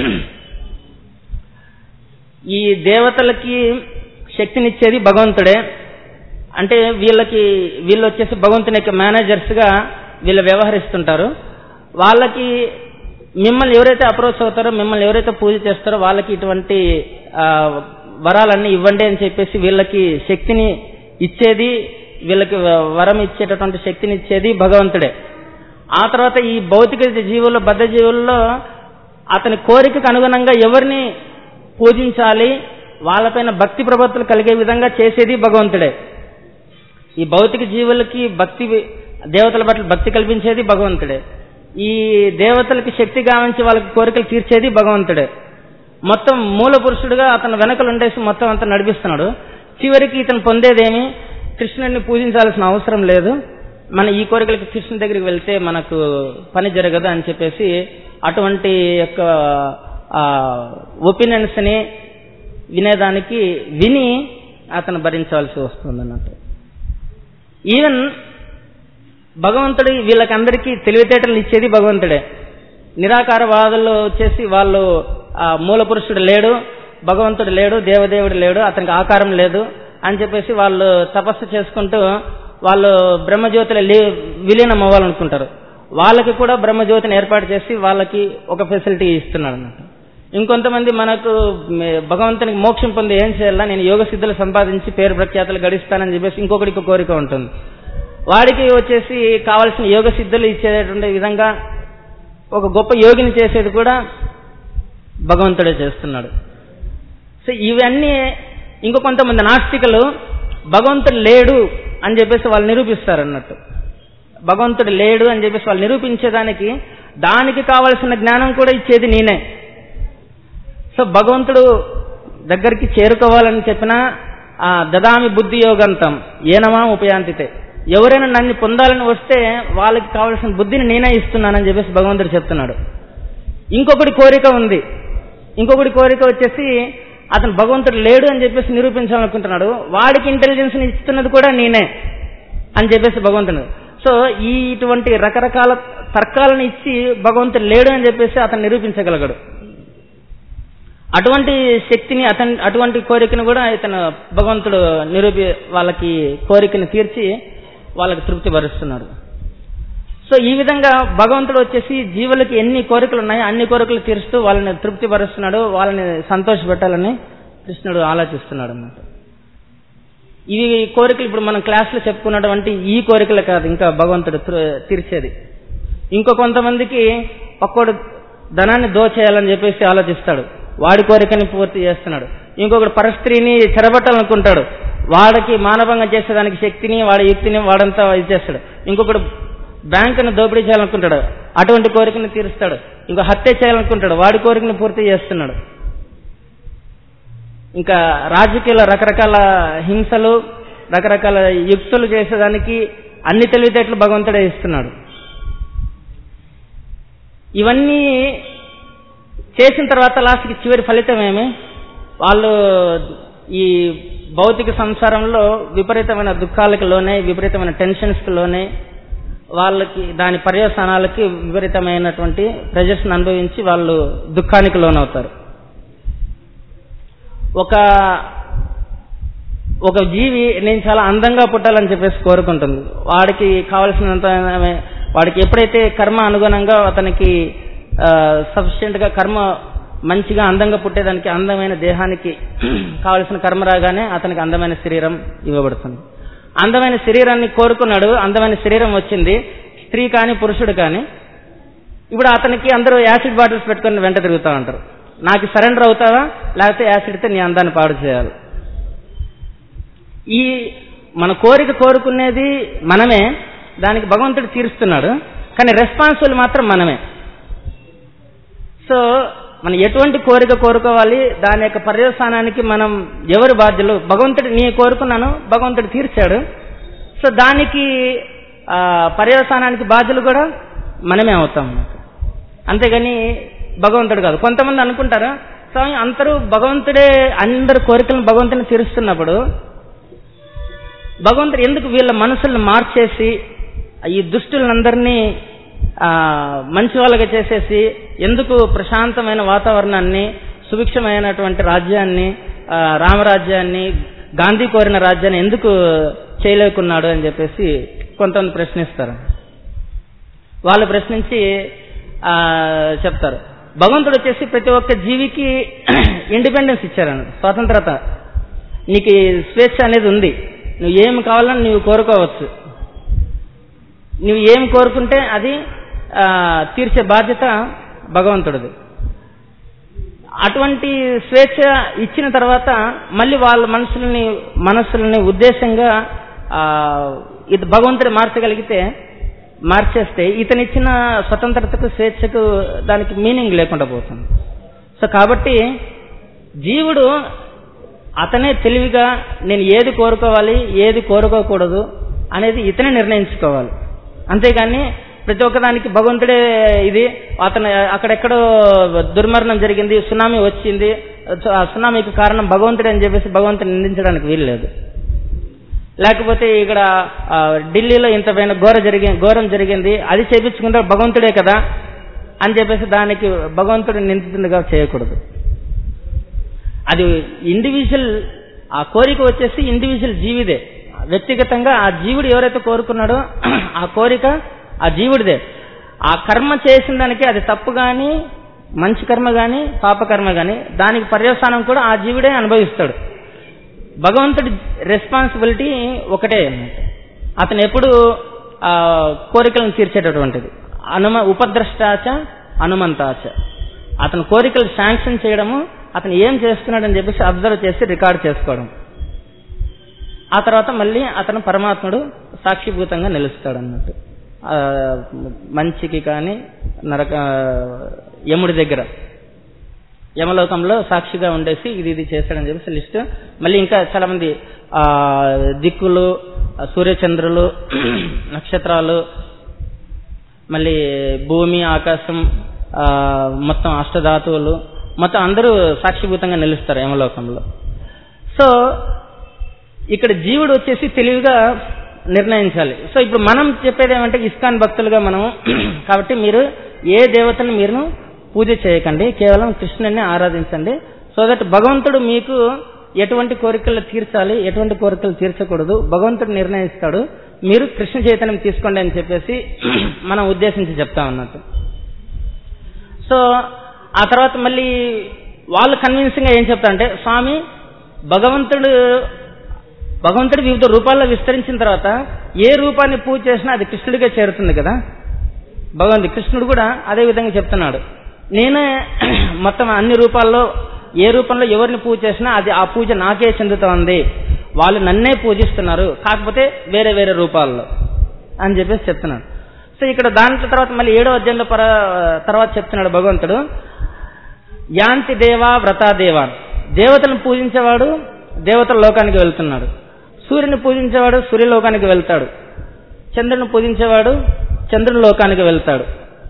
ఈ దేవతలకి శక్తినిచ్చేది భగవంతుడే అంటే వీళ్ళకి వీళ్ళు వచ్చేసి భగవంతుని యొక్క మేనేజర్స్గా వీళ్ళు వ్యవహరిస్తుంటారు వాళ్ళకి మిమ్మల్ని ఎవరైతే అప్రోచ్ అవుతారో మిమ్మల్ని ఎవరైతే పూజ చేస్తారో వాళ్ళకి ఇటువంటి వరాలన్నీ ఇవ్వండి అని చెప్పేసి వీళ్ళకి శక్తిని ఇచ్చేది వీళ్ళకి వరం ఇచ్చేటటువంటి శక్తిని ఇచ్చేది భగవంతుడే ఆ తర్వాత ఈ భౌతిక జీవుల్లో బద్ధ జీవుల్లో అతని కోరికకు అనుగుణంగా ఎవరిని పూజించాలి వాళ్ళపైన భక్తి ప్రపత్తులు కలిగే విధంగా చేసేది భగవంతుడే ఈ భౌతిక జీవులకి భక్తి దేవతల పట్ల భక్తి కల్పించేది భగవంతుడే ఈ దేవతలకి శక్తి గావించి వాళ్ళకి కోరికలు తీర్చేది భగవంతుడే మొత్తం మూల పురుషుడుగా అతను వెనకలు ఉండేసి మొత్తం అంతా నడిపిస్తున్నాడు చివరికి ఇతను పొందేదేమి కృష్ణుడిని పూజించాల్సిన అవసరం లేదు మన ఈ కోరికలకి కృష్ణుడి దగ్గరికి వెళ్తే మనకు పని జరగదు అని చెప్పేసి అటువంటి యొక్క ఒపీనియన్స్ ని వినేదానికి విని అతను భరించాల్సి వస్తుంది అన్నట్టు ఈవెన్ భగవంతుడు వీళ్ళకందరికీ తెలివితేటలు ఇచ్చేది భగవంతుడే నిరాకారవాదులు వచ్చేసి వాళ్ళు ఆ, మూల పురుషుడు లేడు భగవంతుడు లేడు దేవదేవుడు లేడు అతనికి ఆకారం లేదు అని చెప్పేసి వాళ్ళు తపస్సు చేసుకుంటూ వాళ్ళు బ్రహ్మజ్యోతిలో లీ- విలీనం అవ్వాలనుకుంటారు వాళ్ళకి కూడా బ్రహ్మజ్యోతిని ఏర్పాటు చేసి వాళ్ళకి ఒక ఫెసిలిటీ ఇస్తున్నాడు అన్నమాట ఇంకొంతమంది మనకు మే- భగవంతునికి మోక్షం పొంది ఏం చేయాలా నేను యోగ సిద్ధులు సంపాదించి పేరు ప్రఖ్యాతులు గడిస్తానని చెప్పేసి ఇంకొకటికి కోరిక ఉంటుంది వాడికి వచ్చేసి కావాల్సిన యోగ సిద్ధులు ఇచ్చేటువంటి విధంగా ఒక గొప్ప యోగిని చేసేది కూడా భగవంతుడే చేస్తున్నాడు సో ఇవన్నీ ఇంకో కొంతమంది నాస్తికులు భగవంతుడు లేడు అని చెప్పేసి వాళ్ళు నిరూపిస్తారు అన్నట్టు భగవంతుడు లేడు అని చెప్పేసి వాళ్ళు నిరూపించేదానికి దానికి కావలసిన జ్ఞానం కూడా ఇచ్చేది నేనే సో భగవంతుడు దగ్గరికి చేరుకోవాలని చెప్పినా ఆ దదామి బుద్ధి యోగంతం ఏనమా ఉపయాంతితే ఎవరైనా నన్ను పొందాలని వస్తే వాళ్ళకి కావలసిన బుద్ధిని నేనే ఇస్తున్నానని చెప్పేసి భగవంతుడు చెప్తున్నాడు ఇంకొకటి కోరిక ఉంది ఇంకొకటి కోరిక వచ్చేసి అతను భగవంతుడు లేడు అని చెప్పేసి నిరూపించాలనుకుంటున్నాడు వాడికి ఇంటెలిజెన్స్ ఇస్తున్నది కూడా నేనే అని చెప్పేసి భగవంతుడు సో ఈ ఇటువంటి రకరకాల తర్కాలను ఇచ్చి భగవంతుడు లేడు అని చెప్పేసి అతను నిరూపించగలగడు అటువంటి శక్తిని అతని అటువంటి కోరికను కూడా ఇతను భగవంతుడు నిరూపి వాళ్ళకి కోరికను తీర్చి వాళ్ళకి తృప్తి పరుస్తున్నాడు సో ఈ విధంగా భగవంతుడు వచ్చేసి జీవులకి ఎన్ని కోరికలు ఉన్నాయో అన్ని కోరికలు తీరుస్తూ వాళ్ళని తృప్తి పరుస్తున్నాడు వాళ్ళని సంతోషపెట్టాలని కృష్ణుడు ఆలోచిస్తున్నాడు అన్నమాట ఇవి కోరికలు ఇప్పుడు మనం క్లాస్లో చెప్పుకున్నటువంటి ఈ కోరికలు కాదు ఇంకా భగవంతుడు తృ- తీర్చేది ఇంకో కొంతమందికి ఒక్కోడు ధనాన్ని దోచేయాలని చెప్పేసి ఆలోచిస్తాడు వాడి కోరికని పూర్తి చేస్తున్నాడు ఇంకొకడు పరస్త్రీని చెరబట్టాలనుకుంటాడు వాడికి మానభంగం చేసేదానికి శక్తిని వాడి యుక్తిని వాడంతా ఇచ్చేస్తాడు ఇంకొకడు బ్యాంకును దోపిడీ చేయాలనుకుంటాడు అటువంటి కోరికను తీరుస్తాడు ఇంకో హత్య చేయాలనుకుంటాడు వాడి కోరికను పూర్తి చేస్తున్నాడు ఇంకా రాజకీయాల రకరకాల హింసలు రకరకాల యుక్తులు చేసేదానికి అన్ని తెలివితేటలు భగవంతుడే ఇస్తున్నాడు ఇవన్నీ చేసిన తర్వాత లాస్ట్కి చివరి ఫలితం ఏమి వాళ్ళు ఈ భౌతిక సంసారంలో విపరీతమైన దుఃఖాలకు లోనే విపరీతమైన టెన్షన్స్కి లోనే వాళ్ళకి దాని పర్యవసానాలకి విపరీతమైనటువంటి ప్రెజర్స్ని అనుభవించి వాళ్ళు దుఃఖానికి లోనవుతారు ఒక ఒక జీవి నేను చాలా అందంగా పుట్టాలని చెప్పేసి కోరుకుంటుంది వాడికి కావలసినంత వాడికి ఎప్పుడైతే కర్మ అనుగుణంగా అతనికి సఫిషియెంట్ గా కర్మ మంచిగా అందంగా పుట్టేదానికి అందమైన దేహానికి కావలసిన కర్మ రాగానే అతనికి అందమైన శరీరం ఇవ్వబడుతుంది అందమైన శరీరాన్ని కోరుకున్నాడు అందమైన శరీరం వచ్చింది స్త్రీ కానీ పురుషుడు కానీ ఇప్పుడు అతనికి అందరూ యాసిడ్ బాటిల్స్ పెట్టుకొని వెంట తిరుగుతూ ఉంటారు నాకు సరెండర్ అవుతావా లేకపోతే యాసిడ్తో నీ అందాన్ని పాడు చేయాలి ఈ మన కోరిక కోరుకునేది మనమే దానికి భగవంతుడు తీరుస్తున్నాడు కానీ రెస్పాన్సిబుల్ మాత్రం మనమే సో మనం ఎటువంటి కోరిక కోరుకోవాలి దాని యొక్క పర్యవసానానికి మనం ఎవరు బాధ్యులు భగవంతుడు నీ కోరుకున్నాను భగవంతుడు తీర్చాడు సో దానికి ఆ, పర్యవసానానికి బాధ్యులు కూడా మనమే అవుతాం అంతేగాని భగవంతుడు కాదు కొంతమంది అనుకుంటారు స్వామి అందరూ భగవంతుడే అందరు కోరికలను భగవంతుని తీరుస్తున్నప్పుడు భగవంతుడు ఎందుకు వీళ్ళ మనసులను మార్చేసి ఈ దుష్టులందరినీ ఆ, మంచి వాళ్ళగా చేసేసి ఎందుకు ప్రశాంతమైన వాతావరణాన్ని సుభిక్షమైనటువంటి రాజ్యాన్ని ఆ, రామరాజ్యాన్ని గాంధీ కోరిన రాజ్యాన్ని ఎందుకు చేయలేకున్నాడు అని చెప్పేసి కొంతమంది ప్రశ్నిస్తారు వాళ్ళు ప్రశ్నించి ఆ, చెప్తారు భగవంతుడు వచ్చేసి ప్రతి ఒక్క జీవికి ఇండిపెండెన్స్ ఇచ్చారన్న స్వాతంత్రత నీకు ఈ స్వేచ్ఛ అనేది ఉంది నువ్వు ఏమి కావాలని నువ్వు కోరుకోవచ్చు నువ్వు ఏం కోరుకుంటే అది ఆ, తీర్చే బాధ్యత భగవంతుడిది అటువంటి స్వేచ్ఛ ఇచ్చిన తర్వాత మళ్ళీ వాళ్ళ మనసులని మనస్సులని ఉద్దేశంగా ఆ, ఇది భగవంతుడు మార్చగలిగితే మార్చేస్తే ఇతనిచ్చిన స్వతంత్రతకు స్వేచ్ఛకు దానికి మీనింగ్ లేకుండా పోతుంది సో కాబట్టి జీవుడు అతనే తెలివిగా నేను ఏది కోరుకోవాలి ఏది కోరుకోకూడదు అనేది ఇతనే నిర్ణయించుకోవాలి అంతేగాని ప్రతి ఒక్కదానికి భగవంతుడే ఇది అతను అక్కడెక్కడో దుర్మరణం జరిగింది సునామీ వచ్చింది ఆ సునామీకి కారణం భగవంతుడే అని చెప్పేసి భగవంతుని నిందించడానికి వీలు లేదు లేకపోతే ఇక్కడ ఆ, ఢిల్లీలో ఇంత పైన ఘోర జరిగి ఘోరం జరిగింది అది చేపించుకుంటే భగవంతుడే కదా అని చెప్పేసి దానికి భగవంతుడు నిందితునిగా చేయకూడదు అది ఇండివిజువల్ ఆ కోరిక వచ్చేసి ఇండివిజువల్ జీవిదే వ్యక్తిగతంగా ఆ జీవుడు ఎవరైతే కోరుకున్నాడో ఆ కోరిక ఆ జీవుడిదే ఆ కర్మ చేసిన దానికి అది తప్పు గాని మంచి కర్మ గాని పాపకర్మ గాని దానికి పర్యవసానం కూడా ఆ జీవుడే అనుభవిస్తాడు భగవంతుడి రెస్పాన్సిబిలిటీ ఒకటే అన్నమాట అతను ఎప్పుడు ఆ కోరికలను తీర్చేటటువంటిది అనుమ ఉపద్రష్టాచ అనుమంతాచ అతని కోరికలు శాంక్షన్ చేయడము అతను ఏం చేస్తున్నాడని చెప్పేసి అబ్జర్వ్ చేసి రికార్డ్ చేసుకోవడం ఆ తర్వాత మళ్ళీ అతను పరమాత్ముడు సాక్షిభూతంగా నిలుస్తాడు అన్నట్టు ఆ, మంచికి కానీ నరక యముడి దగ్గర యమలోకంలో సాక్షిగా ఉండేసి ఇది ఇది చేస్తాడని చెప్పేసి లిస్ట్ మళ్ళీ ఇంకా చాలా మంది ఆ దిక్కులు ఆ సూర్యచంద్రులు నక్షత్రాలు మళ్ళీ భూమి ఆకాశం ఆ, మొత్తం అష్టధాతువులు మొత్తం అందరూ సాక్షిభూతంగా నిలుస్తారు యమలోకంలో సో ఇక్కడ జీవుడు వచ్చేసి తెలివిగా నిర్ణయించాలి సో ఇప్పుడు మనం చెప్పేది ఏమంటే ఇస్కాన్ భక్తులుగా మనం కాబట్టి మీరు ఏ దేవతను మీరు పూజ చేయకండి కేవలం కృష్ణుని ఆరాధించండి సో దట్ భగవంతుడు మీకు ఎటువంటి కోరికలు తీర్చాలి ఎటువంటి కోరికలు తీర్చకూడదు భగవంతుడు నిర్ణయిస్తాడు మీరు కృష్ణ చైతన్యం తీసుకోండి అని చెప్పేసి మనం ఉద్దేశించి చెప్తా ఉన్నట్టు సో ఆ తర్వాత మళ్ళీ వాళ్ళు కన్విన్సింగ్ గా ఏం చెప్తారంటే స్వామి భగవంతుడు భగవంతుడు వివిధ రూపాల్లో విస్తరించిన తర్వాత ఏ రూపాన్ని పూజ చేసినా అది కృష్ణుడిగా చేరుతుంది కదా భగవంతుడు కృష్ణుడు కూడా అదే విధంగా చెప్తున్నాడు నేనే మొత్తం అన్ని రూపాల్లో ఏ రూపంలో ఎవరిని పూజ చేసినా అది ఆ పూజ నాకే చెందుతోంది వాళ్ళు నన్నే పూజిస్తున్నారు కాకపోతే వేరే వేరే రూపాల్లో అని చెప్పేసి చెప్తున్నాడు సో ఇక్కడ దాంట్లో తర్వాత మళ్ళీ ఏడో అధ్యాయంలో పర తర్వాత చెప్తున్నాడు భగవంతుడు యాంతి దేవా వ్రతా దేవా దేవతలను పూజించేవాడు దేవతల లోకానికి వెళ్తున్నాడు సూర్యుని పూజించేవాడు సూర్యలోకానికి వెళ్తాడు చంద్రుని పూజించేవాడు చంద్రుని లోకానికి వెళ్తాడు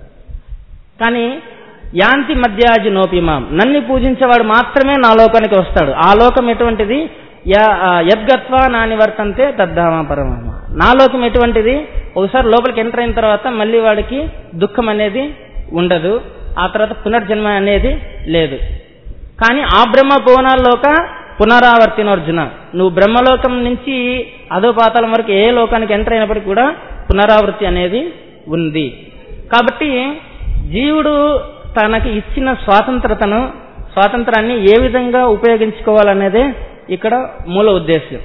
కానీ యాంతి మధ్యాజి నోపిమాం నన్ను పూజించేవాడు మాత్రమే నా లోకానికి వస్తాడు ఆ లోకం ఎటువంటిది యా- ఆ, యద్గత్వా నా నివర్తంతే తద్ధామా పరమాత్మ నా లోకం ఎటువంటిది ఒకసారి లోపలికి ఎంటర్ అయిన తర్వాత మళ్ళీ వాడికి దుఃఖం అనేది ఉండదు ఆ తర్వాత పునర్జన్మ అనేది లేదు కానీ ఆ బ్రహ్మ భువనాల్లోక పునరావర్తినోర్జున నువ్వు బ్రహ్మలోకం నుంచి అదో పాతాళం వరకు ఏ లోకానికి ఎంటర్ అయినప్పటికీ కూడా పునరావృత్తి అనేది ఉంది కాబట్టి జీవుడు తనకి ఇచ్చిన స్వాతంత్రతను స్వాతంత్రాన్ని ఏ విధంగా ఉపయోగించుకోవాలనేదే ఇక్కడ మూల ఉద్దేశ్యం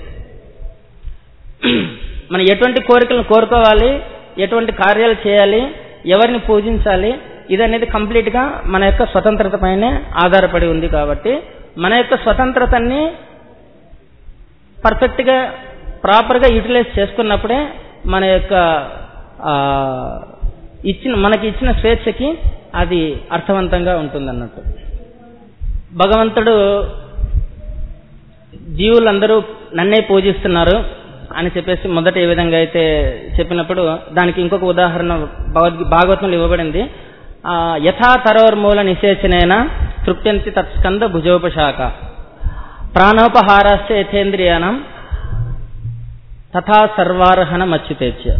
మనం ఎటువంటి కోరికలను కోరుకోవాలి ఎటువంటి కార్యాలు చేయాలి ఎవరిని పూజించాలి ఇది అనేది కంప్లీట్ గా మన యొక్క స్వతంత్రత పైనే ఆధారపడి ఉంది కాబట్టి మన యొక్క స్వతంత్రతని పర్ఫెక్ట్ గా ప్రాపర్ గా యూటిలైజ్ చేసుకున్నప్పుడే మన యొక్క ఆ, ఇచ్చిన మనకి ఇచ్చిన స్వేచ్ఛకి అది అర్థవంతంగా ఉంటుంది అన్నట్టు భగవంతుడు జీవులందరూ నన్నే పూజిస్తున్నారు అని చెప్పేసి మొదట ఏ విధంగా అయితే చెప్పినప్పుడు దానికి ఇంకొక ఉదాహరణ భగవద్ భాగవతంలో ఇవ్వబడింది ఆ, యథా తరోర్మూల నిశేచనైన తృప్యంతి తత్స్కంద భుజోపశాఖ ప్రాణోపహారాశ్చ యథేంద్రియానం తథా సర్వార్హణం అచ్యుతేచ్య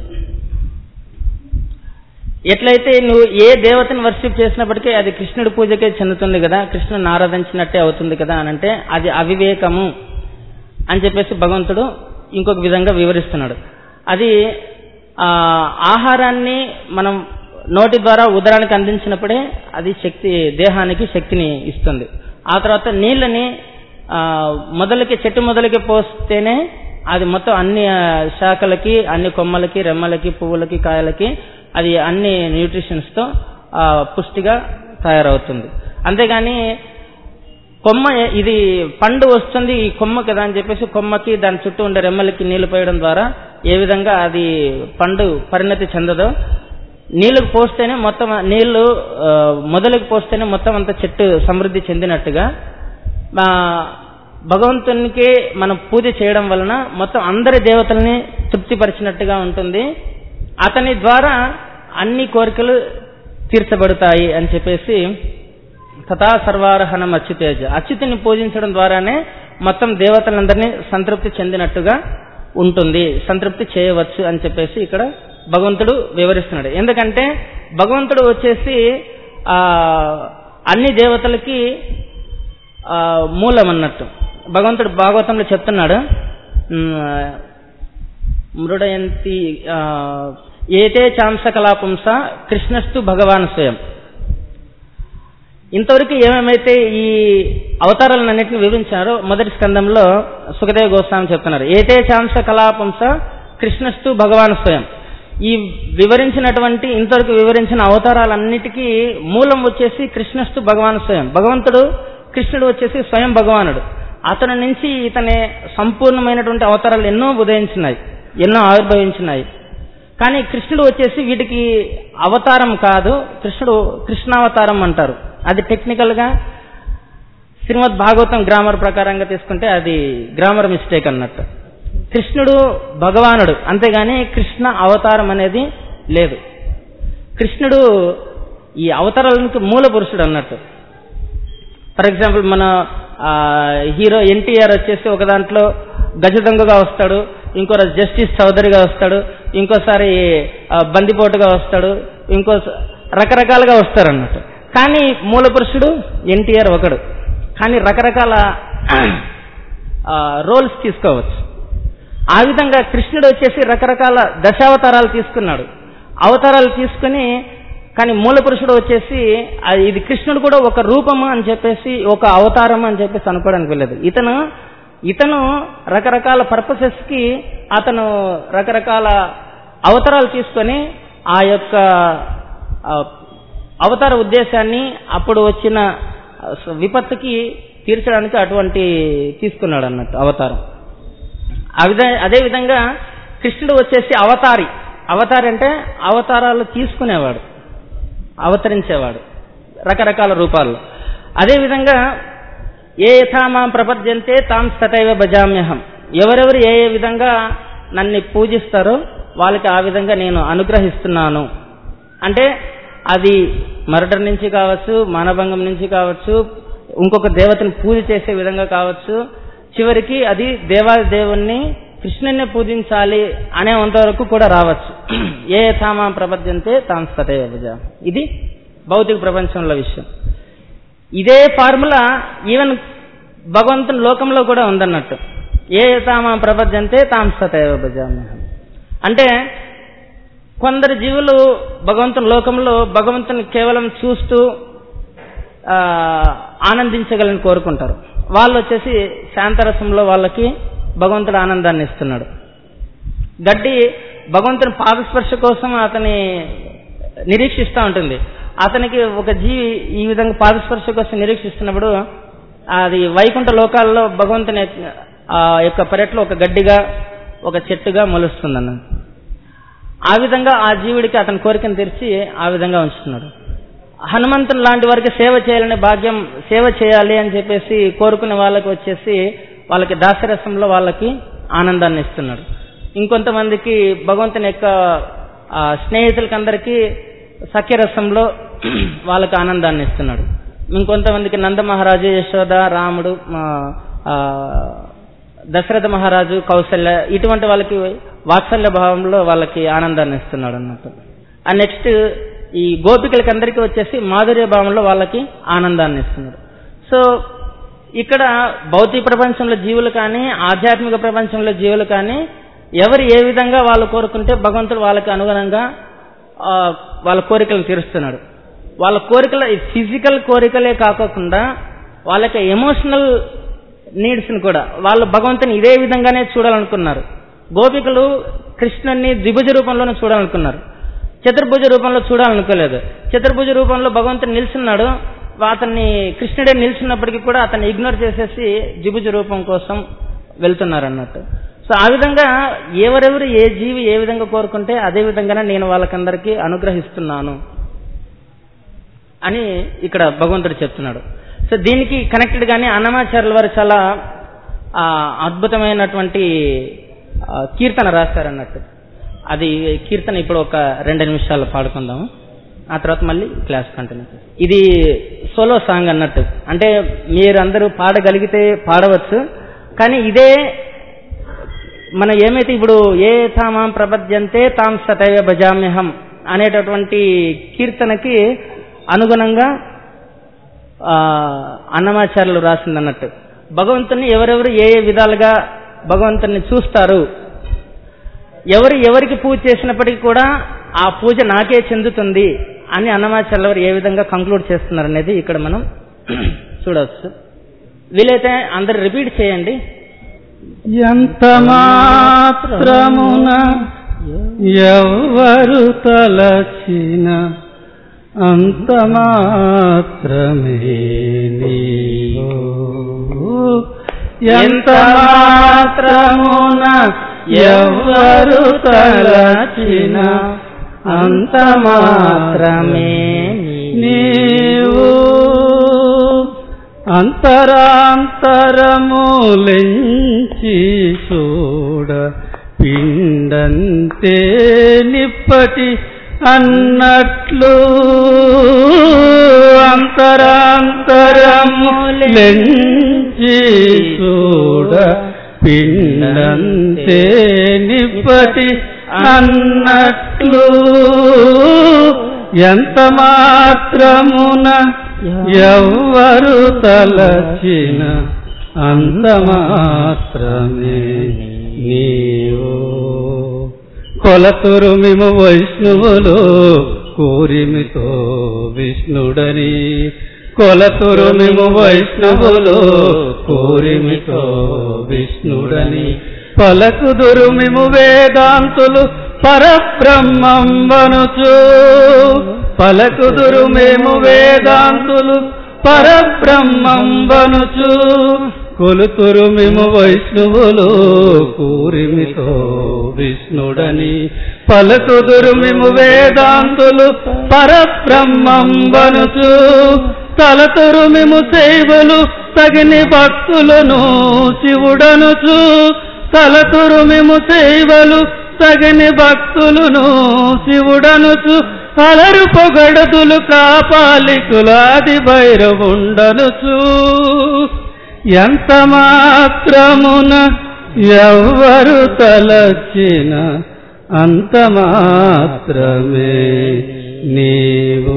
ఎట్లయితే నువ్వు ఏ దేవతని వర్షిప్ చేసినప్పటికీ అది కృష్ణుడి పూజకే చెందుతుంది కదా కృష్ణుని ఆరాధించినట్టే అవుతుంది కదా అని అంటే అది అవివేకము అని చెప్పేసి భగవంతుడు ఇంకొక విధంగా వివరిస్తున్నాడు అది ఆ, ఆహారాన్ని మనం నోటి ద్వారా ఉదరానికి అందించినప్పుడే అది శక్తి దేహానికి శక్తిని ఇస్తుంది ఆ తర్వాత నీళ్ళని ఆ, మొదలకి చెట్టు మొదలకి పోస్తేనే అది మొత్తం అన్ని ఆ, శాఖలకి అన్ని కొమ్మలకి రెమ్మలకి పువ్వులకి కాయలకి అది అన్ని న్యూట్రిషన్స్ తో ఆ, పుష్టిగా తయారవుతుంది అంతేగాని కొమ్మ ఇది పండు వస్తుంది ఈ కొమ్మ కదా అని చెప్పేసి కొమ్మకి దాని చుట్టూ ఉండే రెమ్మలకి నీళ్లు పోయడం ద్వారా ఏ విధంగా అది పండు పరిణతి చెందదో నీళ్లకు పోస్తేనే మొత్తం నీళ్లు ఆ, మొదలుకు పోస్తేనే మొత్తం అంత చెట్టు సమృద్ధి చెందినట్టుగా మా భగవంతునికి మనం పూజ చేయడం వలన మొత్తం అందరి దేవతల్ని తృప్తిపరిచినట్టుగా ఉంటుంది అతని ద్వారా అన్ని కోరికలు తీర్చబడతాయి అని చెప్పేసి తథా సర్వార్హణం అచ్యుతేజ అచ్యుతిని పూజించడం ద్వారానే మొత్తం దేవతలందరినీ సంతృప్తి చెందినట్టుగా ఉంటుంది సంతృప్తి చేయవచ్చు అని చెప్పేసి ఇక్కడ భగవంతుడు వివరిస్తున్నాడు ఎందుకంటే భగవంతుడు వచ్చేసి ఆ అన్ని దేవతలకి ఆ, మూలం అన్నట్టు భగవంతుడు భాగవతంలో చెప్తున్నాడు ఉమ్, మృడయంతి ఆ, ఏతే చాంస కలాపుంస కృష్ణస్తు భగవాన్ స్వయం ఇంతవరకు ఏమేమైతే ఈ అవతారాలన్నింటిని వివరించారో మొదటి స్కందంలో సుఖదేవ గోస్వామి చెప్తున్నారు ఏతే చాంస కలాపుంస కృష్ణస్తు భగవాన్ స్వయం ఈ వివరించినటువంటి ఇంతవరకు వివరించిన అవతారాలన్నిటికీ మూలం వచ్చేసి కృష్ణస్తు భగవాన్ స్వయం భగవంతుడు కృష్ణుడు వచ్చేసి స్వయం భగవానుడు అతని నుంచి ఇతని సంపూర్ణమైనటువంటి అవతారాలు ఎన్నో ఉదయించినాయి ఎన్నో ఆవిర్భవించినాయి కానీ కృష్ణుడు వచ్చేసి వీటికి అవతారం కాదు కృష్ణుడు కృష్ణావతారం అంటారు అది టెక్నికల్ గా శ్రీమద్ భాగవతం గ్రామర్ ప్రకారంగా తీసుకుంటే అది గ్రామర్ మిస్టేక్ అన్నట్టు కృష్ణుడు భగవానుడు అంతేగాని కృష్ణ అవతారం అనేది లేదు కృష్ణుడు ఈ అవతారాలకు మూల పురుషుడు అన్నట్టు ఫర్ ఎగ్జాంపుల్ మన ఆ, హీరో ఎన్టీఆర్ వచ్చేసి ఒక దాంట్లో గజదొంగగా వస్తాడు ఇంకోసారి జస్టిస్ చౌదరిగా వస్తాడు ఇంకోసారి ఆ, బందిపోటుగా వస్తాడు ఇంకో రకరకాలుగా వస్తారు అన్నట్టు కానీ మూల పురుషుడు ఎన్టీఆర్ ఒకడు కానీ రకరకాల రోల్స్ తీసుకోవచ్చు ఆ విధంగా కృష్ణుడు వచ్చేసి రకరకాల దశావతారాలు తీసుకున్నాడు అవతారాలు తీసుకుని కానీ మూల పురుషుడు వచ్చేసి ఆ ఇది కృష్ణుడు కూడా ఒక రూపము అని చెప్పేసి ఒక అవతారం అని చెప్పేసి అనుకోవడానికి వెళ్ళదు ఇతను ఇతను రకరకాల పర్పసెస్ కి అతను రకరకాల అవతారాలు తీసుకొని ఆ యొక్క ఆ, అవతార ఉద్దేశాన్ని అప్పుడు వచ్చిన ఆ, విపత్తుకి తీర్చడానికి అటువంటి తీసుకున్నాడు అన్నట్టు అవతారం ఆ విధ అదే విధంగా కృష్ణుడు వచ్చేసి అవతారి అవతారి అంటే అవతారాలు తీసుకునేవాడు అవతరించేవాడు రకరకాల రూపాల్లో అదే విధంగా ఏ యథామా ప్రపద్యంతే తాం సతైవ భజామ్యహం ఎవరెవరు ఏ ఏ విధంగా నన్ను పూజిస్తారో వాళ్ళకి ఆ విధంగా నేను అనుగ్రహిస్తున్నాను అంటే అది మర్డర్ నుంచి కావచ్చు మానభంగం నుంచి కావచ్చు ఇంకొక దేవతని పూజ చేసే విధంగా కావచ్చు చివరికి అది దేవాది దేవుణ్ణి కృష్ణుని పూజించాలి అనేంత వరకు కూడా రావచ్చు ఏ యథామా ప్రపద్యంతే తాం సతైవ భజ ఇది భౌతిక ప్రపంచంలో విషయం ఇదే ఫార్ములా ఈవెన్ భగవంతుని లోకంలో కూడా ఉందన్నట్టు ఏ యథామా ప్రపద్యంతే తాం సతైవ భజామ్యహం అంటే కొందరు జీవులు భగవంతుని లోకంలో భగవంతుని కేవలం చూస్తూ ఆ, ఆనందించగలని కోరుకుంటారు వాళ్ళు వచ్చేసి శాంతరసంలో వాళ్ళకి భగవంతుడు ఆనందాన్ని ఇస్తున్నాడు గడ్డి భగవంతుని పాదస్పర్శ కోసం అతని నిరీక్షిస్తూ ఉంటుంది అతనికి ఒక జీవి ఈ విధంగా పాదస్పర్శ కోసం నిరీక్షిస్తున్నప్పుడు అది వైకుంఠ లోకాల్లో భగవంతుని యొక్క- ఆ యొక్క పెరట్లో ఒక గడ్డిగా ఒక చెట్టుగా మొలుస్తుంది ఆ విధంగా ఆ జీవుడికి అతని కోరికను తెరిచి ఆ విధంగా ఉంచుతున్నాడు హనుమంతుని లాంటి వారికి సేవ చేయాలనే భాగ్యం సేవ చేయాలి అని చెప్పేసి కోరుకునే వాళ్ళకి వచ్చేసి వాళ్ళకి దాసరసంలో వాళ్ళకి ఆనందాన్ని ఇస్తున్నాడు ఇంకొంతమందికి భగవంతుని యొక్క ఆ, స్నేహితులకి అందరికీ సఖ్యరసంలో వాళ్ళకి ఆనందాన్ని ఇస్తున్నాడు ఇంకొంతమందికి నంద మహారాజు యశోద రాముడు ఆ, ఆ, దశరథ మహారాజు కౌశల్య ఇటువంటి వాళ్ళకి వాత్సల్య భావంలో వాళ్ళకి ఆనందాన్ని ఇస్తున్నాడు అన్నట్టు ఆ నెక్స్ట్ ఈ గోపికలకి అందరికీ వచ్చేసి మాధుర్య భావంలో వాళ్ళకి ఆనందాన్ని ఇస్తున్నాడు సో ఇక్కడ భౌతిక ప్రపంచంలో జీవులు కానీ ఆధ్యాత్మిక ప్రపంచంలో జీవులు కానీ ఎవరు ఏ విధంగా వాళ్ళు కోరుకుంటే భగవంతుడు వాళ్ళకి అనుగుణంగా ఆ, వాళ్ళ కోరికలను తీరుస్తున్నాడు వాళ్ళ కోరికల ఫిజికల్ కోరికలే కాకోకుండా వాళ్ళకి ఎమోషనల్ నీడ్స్ ని కూడా వాళ్ళు భగవంతుని ఇదే విధంగానే చూడాలనుకున్నారు గోపికలు కృష్ణుని ద్విభుజ రూపంలోనే చూడాలనుకున్నారు చతుర్భుజ రూపంలో చూడాలనుకోలేదు చతుర్భుజ రూపంలో భగవంతుడు నిల్చున్నాడు అతన్ని కృష్ణుడే నిల్చున్నప్పటికీ కూడా అతన్ని ఇగ్నోర్ చేసేసి ద్విభుజ రూపం కోసం వెళ్తున్నారు అన్నట్టు సో ఆ విధంగా ఎవరెవరు ఏ జీవి ఏ విధంగా కోరుకుంటే అదే విధంగానే నేను వాళ్ళకందరికీ అనుగ్రహిస్తున్నాను అని ఇక్కడ భగవంతుడు చెప్తున్నాడు సో దీనికి కనెక్టెడ్ గానే అన్నమాచార్యుల వారు చాలా ఆ, అద్భుతమైనటువంటి ఆ, కీర్తన రాశారన్నట్టు అది కీర్తన ఇప్పుడు ఒక రెండు నిమిషాలు పాడుకుందాము ఆ తర్వాత మళ్ళీ క్లాస్ కంటిన్యూ చేస్తాం. ఇది సోలో సాంగ్ అన్నట్టు అంటే మీరు అందరూ పాడగలిగితే పాడవచ్చు కానీ ఇదే మనం ఏమైతే ఇప్పుడు ఏ థామాం ప్రపద్యంతే తాం సతైవ భజామ్యహం అనేటటువంటి కీర్తనకి అనుగుణంగా ఆ, అన్నమాచార్యులు రాసింది అన్నట్టు భగవంతుని ఎవరెవరు ఏ ఏ విధాలుగా భగవంతుని చూస్తారు ఎవరు ఎవరికి పూజ చేసినప్పటికీ కూడా ఆ పూజ నాకే చెందుతుంది అని అన్నమాచార్యుల వారు ఏ విధంగా కంక్లూడ్ చేస్తున్నారు అనేది ఇక్కడ మనం చూడవచ్చు వీలైతే అందరు రిపీట్ చేయండి ఎంత మాత్రమున ఎవ్వరు తలచిన అంత మాత్రమే నీవు ఎంత మాత్రమున ఎవ్వరు తలచిన అంత మాత్రమే నీవు అంతరాంతరములెంచి చూడ పిండంతే నిప్పటి అన్నట్లు అంతరాంతరములెంచి చూడ పిండంతే నిప్పటి అన్నట్లు ఎంత మాత్రమున ఎవ్వరు తలచిన అంత మాత్రమే నీవు కొలతురు మేము వైష్ణవులు కోరిమితో విష్ణుడని కొలతురు మేము వైష్ణవులు కోరిమితో విష్ణుడని పలకుదురు మేము వేదాంతులు పరబ్రహ్మం వనుచు పలకుదురు మేము వేదాంతులు పరబ్రహ్మం వనుచు కొలుతురు మేము వైష్ణవులు కూరిమితో విష్ణుడని పలకుదురు మేము వేదాంతులు పరబ్రహ్మం వనుచు తలతురు మేము సేవలు తగిని భక్తులను శివుడనుచు తలతురు మేము సేవలు తగిని భక్తులను శివుడనుచు అలరు పొగడదులు కాపాలికులాది భైరవుండనుచు ఎంత మాత్రమున ఎవ్వరు తలచిన అంత మాత్రమే నీవు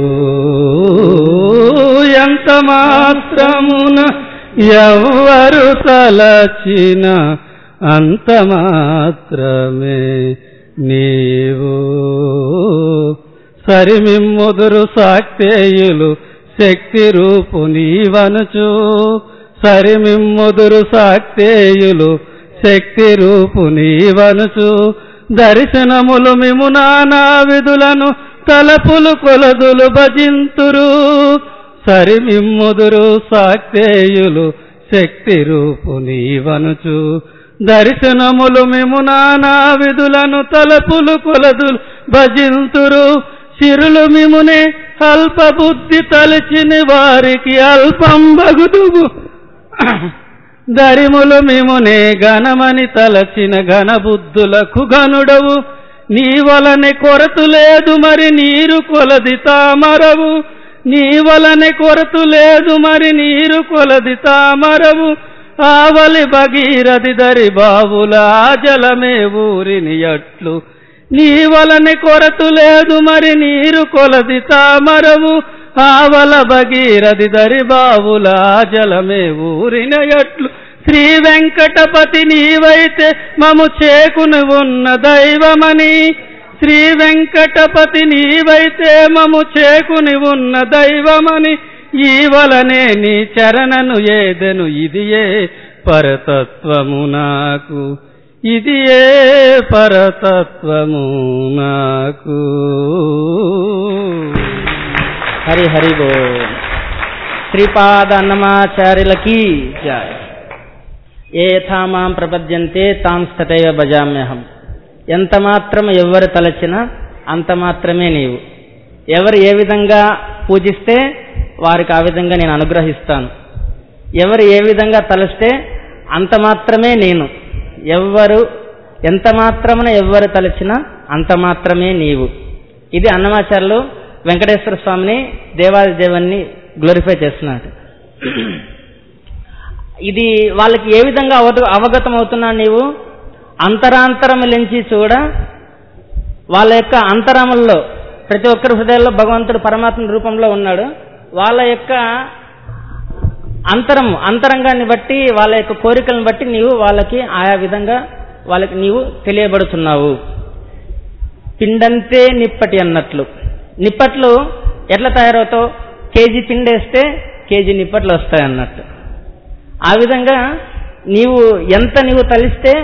ఎంత మాత్రమున ఎవ్వరు తలచిన అంత మాత్రమే నీవు సరిమిమ్ముదురు సాక్తేయులు శక్తి రూపు నీవనుచు సరిమిమ్ముదురు సాక్తేయులు శక్తి రూపు నీవనుచు దర్శనములు మిము నానా విధులను తలపులు కొలదులు భజింతురు సరిమిమ్ముదురు సాక్తేయులు శక్తి రూపు నీవనుచు దర్శనములు మిము నానా విధులను తలపులు కొలదులు భజింతురు సిరులు మిమునే అల్ప బుద్ధి తలచిన వారికి అల్పం బగుదువు దరిములు మిమునే ఘనమని తలచిన ఘనబుద్ధులకు ఘనుడవు నీ వలనే కొరతు లేదు మరి నీరు కొలది తామరవు నీ వలనే కొరతు లేదు మరి నీరు కొలది తామరవు ఆవలి భగీరథి దరి బావుల జలమే ఊరిని అట్లు నీ వలనే కొరతు లేదు మరి నీరు కొలది తామరవు ఆవల భగీరథి దరి బావుల జలమే ఊరిన ఎట్లు శ్రీ వెంకటపతి నీవైతే మము చేకుని ఉన్న దైవమని శ్రీ వెంకటపతి నీవైతే మము చేకుని ఉన్న దైవమని ఈ వలనే నీ చరణను ఏదెను ఇదియే పరతత్వము నాకు ఇది ఏ పరతత్వము నాకు హరి హరి బో శ్రీపాద అన్నమాచార్యులకి జయ ఏ థామాం ప్రపద్యంతే తాం స్తతైవ భజామ్యహం ఎంత మాత్రం ఎవరు తలచినా అంత మాత్రమే నీవు ఎవరు ఏ విధంగా పూజిస్తే వారికి ఆ విధంగా నేను అనుగ్రహిస్తాను ఎవరు ఏ విధంగా తలస్తే అంత మాత్రమే నేను ఎవ్వరు ఎంత మాత్రమున ఎవ్వరు తలచినా అంత మాత్రమే నీవు ఇది అన్నమాచార్యులు వెంకటేశ్వర స్వామిని దేవాది దేవుణ్ణి గ్లోరిఫై చేస్తున్నాడు ఇది వాళ్ళకి ఏ విధంగా అవగ అవగతం అవుతున్నావు నీవు అంతరాంతరములించి చూడ వాళ్ళ యొక్క అంతరముల్లో ప్రతి ఒక్కరి హృదయాల్లో భగవంతుడు పరమాత్మ రూపంలో ఉన్నాడు వాళ్ళ యొక్క అంతరం అంతరంగాన్ని బట్టి వాళ్ళ యొక్క కోరికలను బట్టి నీవు వాళ్ళకి ఆయా విధంగా వాళ్ళకి నీవు తెలియబడుతున్నావు పిండంతే నిప్పటి అన్నట్లు నిప్పట్లు ఎట్లా తయారవుతావు కేజీ పిండేస్తే కేజీ నిప్పట్లు వస్తాయి అన్నట్టు ఆ విధంగా నీవు ఎంత నీవు తలిస్తే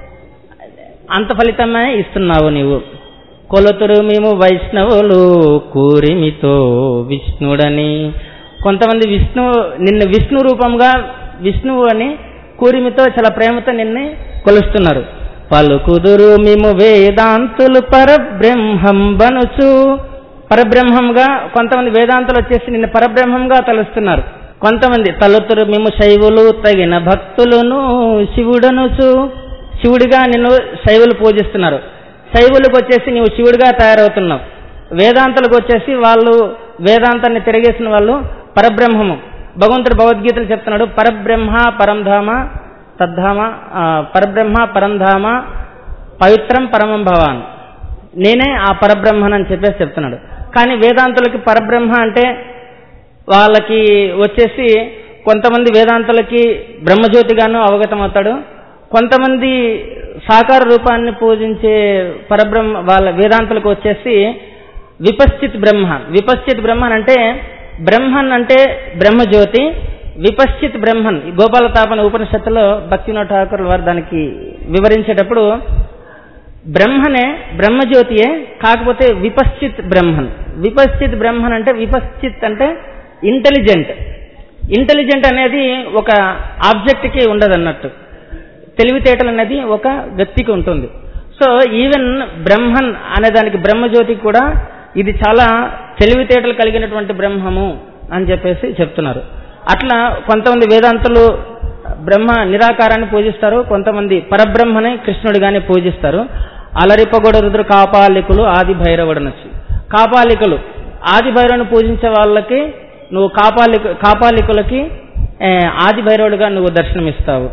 అంత ఫలితమే ఇస్తున్నావు నీవు కొలతురు మేము వైష్ణవులు కూరిమితో విష్ణుడని కొంతమంది విష్ణు నిన్ను విష్ణు రూపంగా విష్ణువు అని కూరిమితో చాలా ప్రేమతో నిన్ను కొలుస్తున్నారు పలుకుదురు మేము వేదాంతులు పరబ్రహ్మం బనుచు పరబ్రహ్మంగా కొంతమంది వేదాంతులు వచ్చేసి నిన్ను పరబ్రహ్మంగా తలుస్తున్నారు కొంతమంది తలుతురు మేము శైవులు తగిన భక్తులను శివుడనుచు శివుడిగా నిన్ను శైవులు పూజిస్తున్నారు శైవులకు వచ్చేసి నీవు శివుడిగా తయారవుతున్నావు వేదాంతులకు వచ్చేసి వాళ్ళు వేదాంతాన్ని తిరిగేసిన వాళ్ళు పరబ్రహ్మము భగవంతుడు భగవద్గీతలు చెప్తున్నాడు పరబ్రహ్మ పరంధామ తద్ధామ ఆ, పరబ్రహ్మ పరంధామ పవిత్రం పరమం భవాన్ నేనే ఆ పరబ్రహ్మన్ అని చెప్పేసి చెప్తున్నాడు కానీ వేదాంతులకి పరబ్రహ్మ అంటే వాళ్ళకి వచ్చేసి కొంతమంది వేదాంతులకి బ్రహ్మజ్యోతిగాను అవగతమవుతాడు కొంతమంది సాకార రూపాన్ని పూజించే పరబ్రహ్మ వాళ్ళ వేదాంతులకు వచ్చేసి విపశ్చిత్ బ్రహ్మ విపశ్చిత్ బ్రహ్మన్ అంటే బ్రహ్మన్ అంటే బ్రహ్మజ్యోతి విపశ్చిత్ బ్రహ్మన్ ఈ గోపాల తాపన ఉపనిషత్తులో భక్తినోట్ ఠాకూర్ వారు దానికి వివరించేటప్పుడు బ్రహ్మనే బ్రహ్మజ్యోతియే కాకపోతే విపశ్చిత్ బ్రహ్మన్ విపశ్చిత్ బ్రహ్మన్ అంటే విపశ్చిత్ అంటే ఇంటెలిజెంట్ ఇంటెలిజెంట్ అనేది ఒక ఆబ్జెక్ట్కి ఉండదు అన్నట్టు తెలివితేటలు అనేది ఒక వ్యక్తికి ఉంటుంది సో ఈవెన్ బ్రహ్మన్ అనే దానికి బ్రహ్మజ్యోతికి కూడా ఇది చాలా తెలివితేటలు కలిగినటువంటి బ్రహ్మము అని చెప్పేసి చెప్తున్నారు అట్లా కొంతమంది వేదాంతులు బ్రహ్మ నిరాకారాన్ని పూజిస్తారు కొంతమంది పరబ్రహ్మని కృష్ణుడిగానే పూజిస్తారు అలరిపగొడ రుద్రు కాపాలికులు ఆది భైరవుడనొచ్చు కాపాలికులు ఆది భైరవుని పూజించే వాళ్ళకి నువ్వు కాపాలిక కాపాలికులకి ఏ, ఆది భైరవుడిగా నువ్వు దర్శనమిస్తావు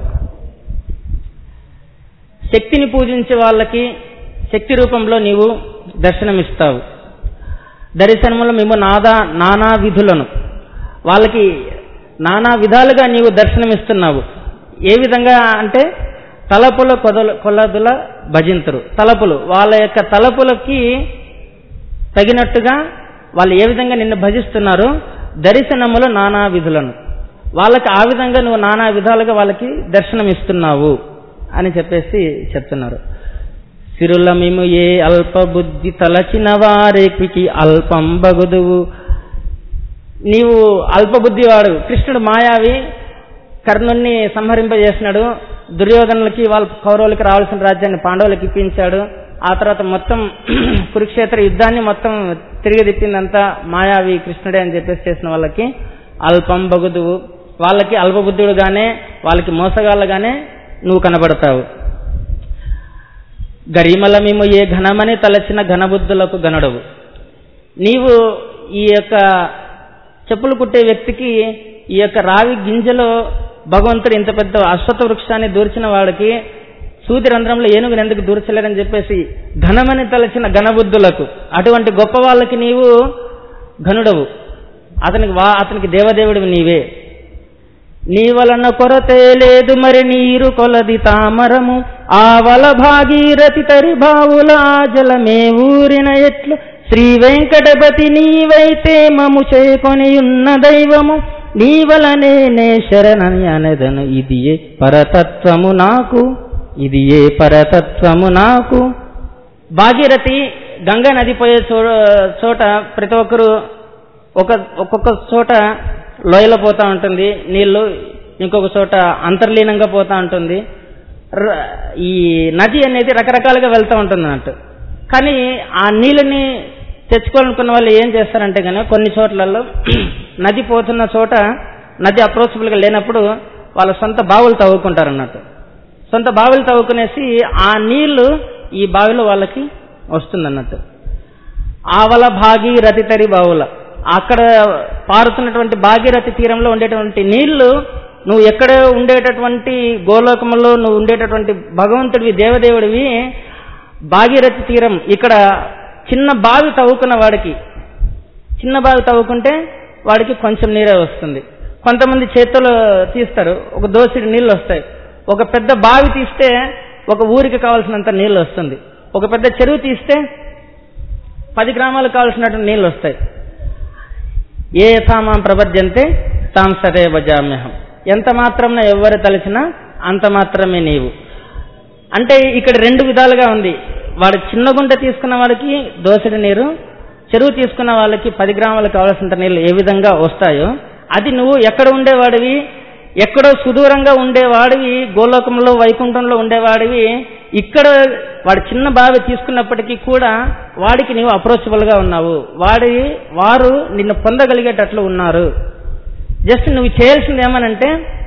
శక్తిని పూజించే వాళ్ళకి శక్తి రూపంలో నీవు దర్శనమిస్తావు దర్శనములో మేము నాదా నానా విధులను వాళ్ళకి నానా విధాలుగా నీవు దర్శనమిస్తున్నావు ఏ విధంగా అంటే తలపుల కొదల కొలదుల భజింతురు తలపులు వాళ్ళ యొక్క తలపులకి తగినట్టుగా వాళ్ళు ఏ విధంగా నిన్ను భజిస్తున్నారో దర్శనములో నానా విధులను వాళ్ళకి ఆ విధంగా నువ్వు నానా విధాలుగా వాళ్ళకి దర్శనం ఇస్తున్నావు అని చెప్పేసి చెప్తున్నారు సిరుల మేము ఏ అల్ప బుద్ధి తలచిన వారికి అల్పం బగుదువు నీవు అల్పబుద్ధి వాడు కృష్ణుడు మాయావి కర్ణుణ్ణి సంహరింపజేసినాడు దుర్యోధనులకి వాళ్ళ కౌరవులకి రావాల్సిన రాజ్యాన్ని పాండవులకి ఇప్పించాడు ఆ తర్వాత మొత్తం కురుక్షేత్ర యుద్ధాన్ని మొత్తం తిరిగి తిప్పిందంతా మాయావి కృష్ణుడే అని చెప్పేసి చేసిన వాళ్ళకి అల్పం బగుదువు వాళ్ళకి అల్పబుద్ధుడుగానే వాళ్ళకి మోసగాళ్ళగానే నువ్వు కనబడతావు గరిమల మేము ఏ ఘనమని తలచిన ఘనబుద్ధులకు గనడవు నీవు ఈ యొక్క చెప్పులు కుట్టే వ్యక్తికి ఈ యొక్క రావి గింజలో భగవంతుడు ఇంత పెద్ద అశ్వత్థ వృక్షాన్ని దూర్చిన వాడికి సూది రంధ్రంలో ఏనుగుని ఎందుకు దూర్చలేరని చెప్పేసి ఘనమని తలచిన ఘనబుద్ధులకు అటువంటి గొప్ప వాళ్ళకి నీవు ఘనుడవు అతనికి వా అతనికి దేవదేవుడివి నీవే నీ వలన కొరతే లేదు మరి నీరు కొలది తామరము ఆవల భాగీరథి తరి బావుల జలమే ఊరిన ఎట్లు శ్రీ వెంకటపతి నీవైతే మము చేకొని ఉన్న దైవము నీ వలనే నే శరణని అనదను ఇది ఏ పరతత్వము నాకు ఇది ఏ పరతత్వము నాకు భాగీరథి గంగా నది పోయే చో చోట ప్రతి ఒక్కరు ఒక ఒక్కొక్క చోట లోయలో పోతా ఉంటుంది నీళ్లు ఇంకొక చోట అంతర్లీనంగా పోతా ఉంటుంది ర- ఈ నది అనేది రకరకాలుగా వెళ్తూ ఉంటుంది అన్నట్టు కానీ ఆ నీళ్ళని తెచ్చుకోవాలనుకున్న వాళ్ళు ఏం చేస్తారంటే కనుక కొన్ని చోట్లలో నది పోతున్న చోట నది అప్రోచబుల్గా లేనప్పుడు వాళ్ళ సొంత బావులు తవ్వుకుంటారు అన్నట్టు సొంత బావులు తవ్వుకునేసి ఆ నీళ్లు ఈ బావిలో వాళ్ళకి వస్తుందన్నట్టు ఆవల భాగీరథి తరి బావుల అక్కడ పారుతున్నటువంటి భాగీరథి తీరంలో ఉండేటువంటి నీళ్లు నువ్వు ఎక్కడ ఉండేటటువంటి గోలోకంలో నువ్వు ఉండేటటువంటి భగవంతుడివి దేవదేవుడివి భాగీరథి తీరం ఇక్కడ చిన్న బావి తవ్వుకున్న వాడికి చిన్న బావి తవ్వుకుంటే వాడికి కొంచెం నీరే వస్తుంది కొంతమంది చేతులు తీస్తారు ఒక దోసిడి నీళ్ళు వస్తాయి ఒక పెద్ద బావి తీస్తే ఒక ఊరికి కావాల్సినంత నీళ్ళు వస్తుంది ఒక పెద్ద చెరువు తీస్తే పది గ్రామాలకు కావాల్సినట్టు నీళ్ళు వస్తాయి ఏ యథామాం ప్రపద్యంతే తాం సరే భజామ్యహం ఎంత మాత్రం ఎవరు తలచినా అంత మాత్రమే నీవు అంటే ఇక్కడ రెండు విధాలుగా ఉంది వాడు చిన్న గుంట తీసుకున్న వాళ్ళకి దోసడి నీరు చెరువు తీసుకున్న వాళ్ళకి పది గ్రాములకు కావాల్సినంత నీళ్ళు ఏ విధంగా వస్తాయో అది నువ్వు ఎక్కడ ఉండేవాడివి ఎక్కడో సుదూరంగా ఉండేవాడివి గోలోకంలో వైకుంఠంలో ఉండేవాడివి ఇక్కడ వాడు చిన్న బావి తీసుకున్నప్పటికీ కూడా వాడికి నీవు అప్రోచబుల్ గా ఉన్నావు వాడి వారు నిన్ను పొందగలిగేటట్లు ఉన్నారు జస్ట్ నువ్వు చేయాల్సింది ఏమనంటే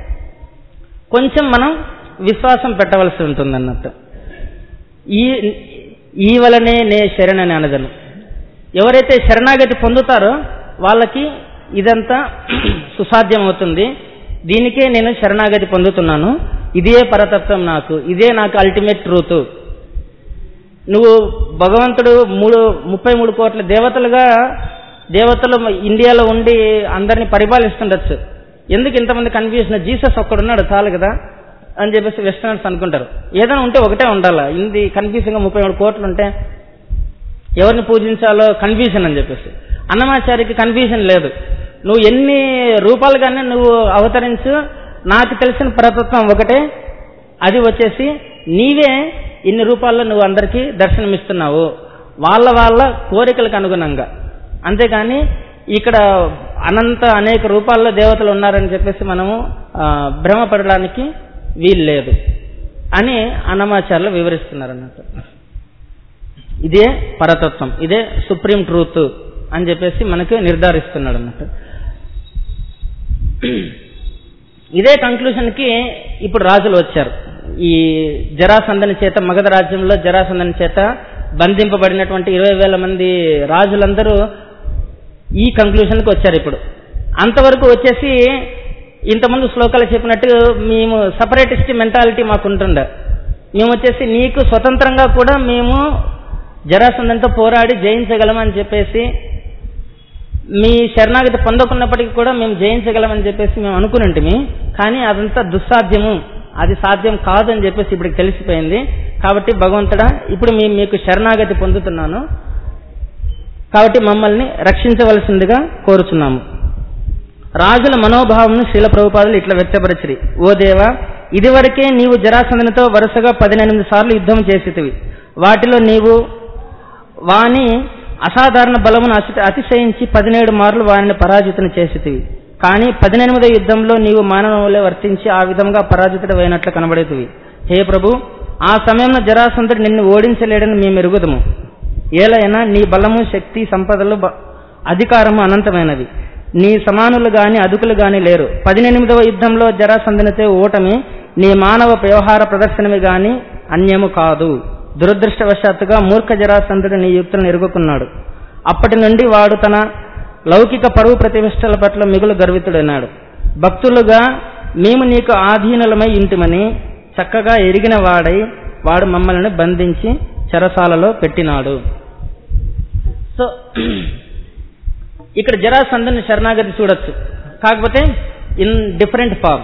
కొంచెం మనం విశ్వాసం పెట్టవలసి ఉంటుంది అన్నట్టు ఈ ఈ వలనే నే శరణని అనదను ఎవరైతే శరణాగతి పొందుతారో వాళ్ళకి ఇదంతా సుసాధ్యం అవుతుంది దీనికే నేను శరణాగతి పొందుతున్నాను ఇదే పరతత్వం నాకు ఇదే నాకు అల్టిమేట్ ట్రూత్ నువ్వు భగవంతుడు మూడు ముప్పై మూడు కోట్ల దేవతలుగా దేవతలు ఇండియాలో ఉండి అందరిని పరిపాలిస్తుండొచ్చు ఎందుకు ఇంతమంది కన్ఫ్యూజన్ జీసస్ ఒక్కడున్నాడు చాలు కదా అని చెప్పేసి వెస్టర్నర్స్ అనుకుంటారు ఏదైనా ఉంటే ఒకటే ఉండాలా ఇంది కన్ఫ్యూజన్గా ముప్పై మూడు కోట్లు ఉంటే ఎవరిని పూజించాలో కన్ఫ్యూజన్ అని చెప్పేసి అన్నమాచారికి కన్ఫ్యూజన్ లేదు నువ్వు ఎన్ని రూపాలుగానే నువ్వు అవతరించు నాకు తెలిసిన పరతత్వం ఒకటే అది వచ్చేసి నీవే ఇన్ని రూపాల్లో నువ్వు అందరికీ దర్శనమిస్తున్నావు వాళ్ళ వాళ్ళ కోరికలకు అనుగుణంగా అంతేగాని ఇక్కడ అనంత అనేక రూపాల్లో దేవతలు ఉన్నారని చెప్పేసి మనము ఆ, భ్రమపడడానికి వీలు లేదు అని అన్నమాచార్యులు వివరిస్తున్నారు అన్నట్టు ఇదే పరతత్వం ఇదే సుప్రీం ట్రూత్ అని చెప్పేసి మనకు నిర్ధారిస్తున్నాడు అన్నట్టు ఇదే కంక్లూషన్కి ఇప్పుడు రాజులు వచ్చారు ఈ జరాసందని చేత మగధ రాజ్యంలో జరాసందని చేత బంధింపబడినటువంటి ఇరవై వేల మంది రాజులందరూ ఈ కంక్లూషన్కి వచ్చారు ఇప్పుడు అంతవరకు వచ్చేసి ఇంతకుముందు శ్లోకాలు చెప్పినట్టు మేము సపరేటిస్ట్ మెంటాలిటీ మాకు ఉంటుండే మేము వచ్చేసి నీకు స్వతంత్రంగా కూడా మేము జరాసందంతో పోరాడి జయించగలమని చెప్పేసి మీ శరణాగతి పొందకున్నప్పటికీ కూడా మేము జయించగలమని చెప్పేసి మేము అనుకునింటిమి కానీ అదంతా దుస్సాధ్యము అది సాధ్యం కాదు అని చెప్పేసి ఇప్పుడు తెలిసిపోయింది కాబట్టి భగవంతుడా ఇప్పుడు మేము మీకు శరణాగతి పొందుతున్నాను కాబట్టి మమ్మల్ని రక్షించవలసిందిగా కోరుచున్నాము రాజుల మనోభావం శీల ప్రభుపాదులు ఇట్లా వ్యక్తపరచిరి ఓ దేవా ఇదివరకే నీవు జరాసంధనితో వరుసగా పదినెనిమిది సార్లు యుద్ధం చేసేటివి వాటిలో నీవు వాని అసాధారణ బలమును అతి అతిశయించి పదిహేడు మార్లు వారిని పరాజితుని చేసేటివి కానీ పదినెనిమిదో యుద్ధంలో నీవు మానవులే వర్తించి ఆ విధంగా పరాజితుడైనట్లు కనబడేటివి హే ప్రభు ఆ సమయంలో జరాసంధుడు నిన్ను ఓడించలేడని మేము ఎరుగుదము ఏలైనా నీ బలము శక్తి సంపదలు బ- అధికారము అనంతమైనవి నీ సమానులు గాని అదుకులు గాని లేరు పదినెనిమిదవ యుద్ధంలో జరాసంధనితే ఓటమి నీ మానవ వ్యవహార ప్రదర్శనవి గాని అన్యము కాదు దురదృష్టవశాత్తుగా మూర్ఖ జరాసంధుడు నీ యుక్తులను ఎరుగుకున్నాడు అప్పటి నుండి వాడు తన లౌకిక పరువు ప్రతిష్టల పట్ల మిగులు గర్వితుడైనాడు భక్తులుగా మేము నీకు ఆధీనులమై ఇంటిమని చక్కగా ఎరిగిన వాడై వాడు మమ్మల్ని బంధించి చెరసాలలో పెట్టినాడు సో ఇక్కడ జరాసంధుని శరణాగతి చూడొచ్చు కాకపోతే ఇన్ డిఫరెంట్ ఫామ్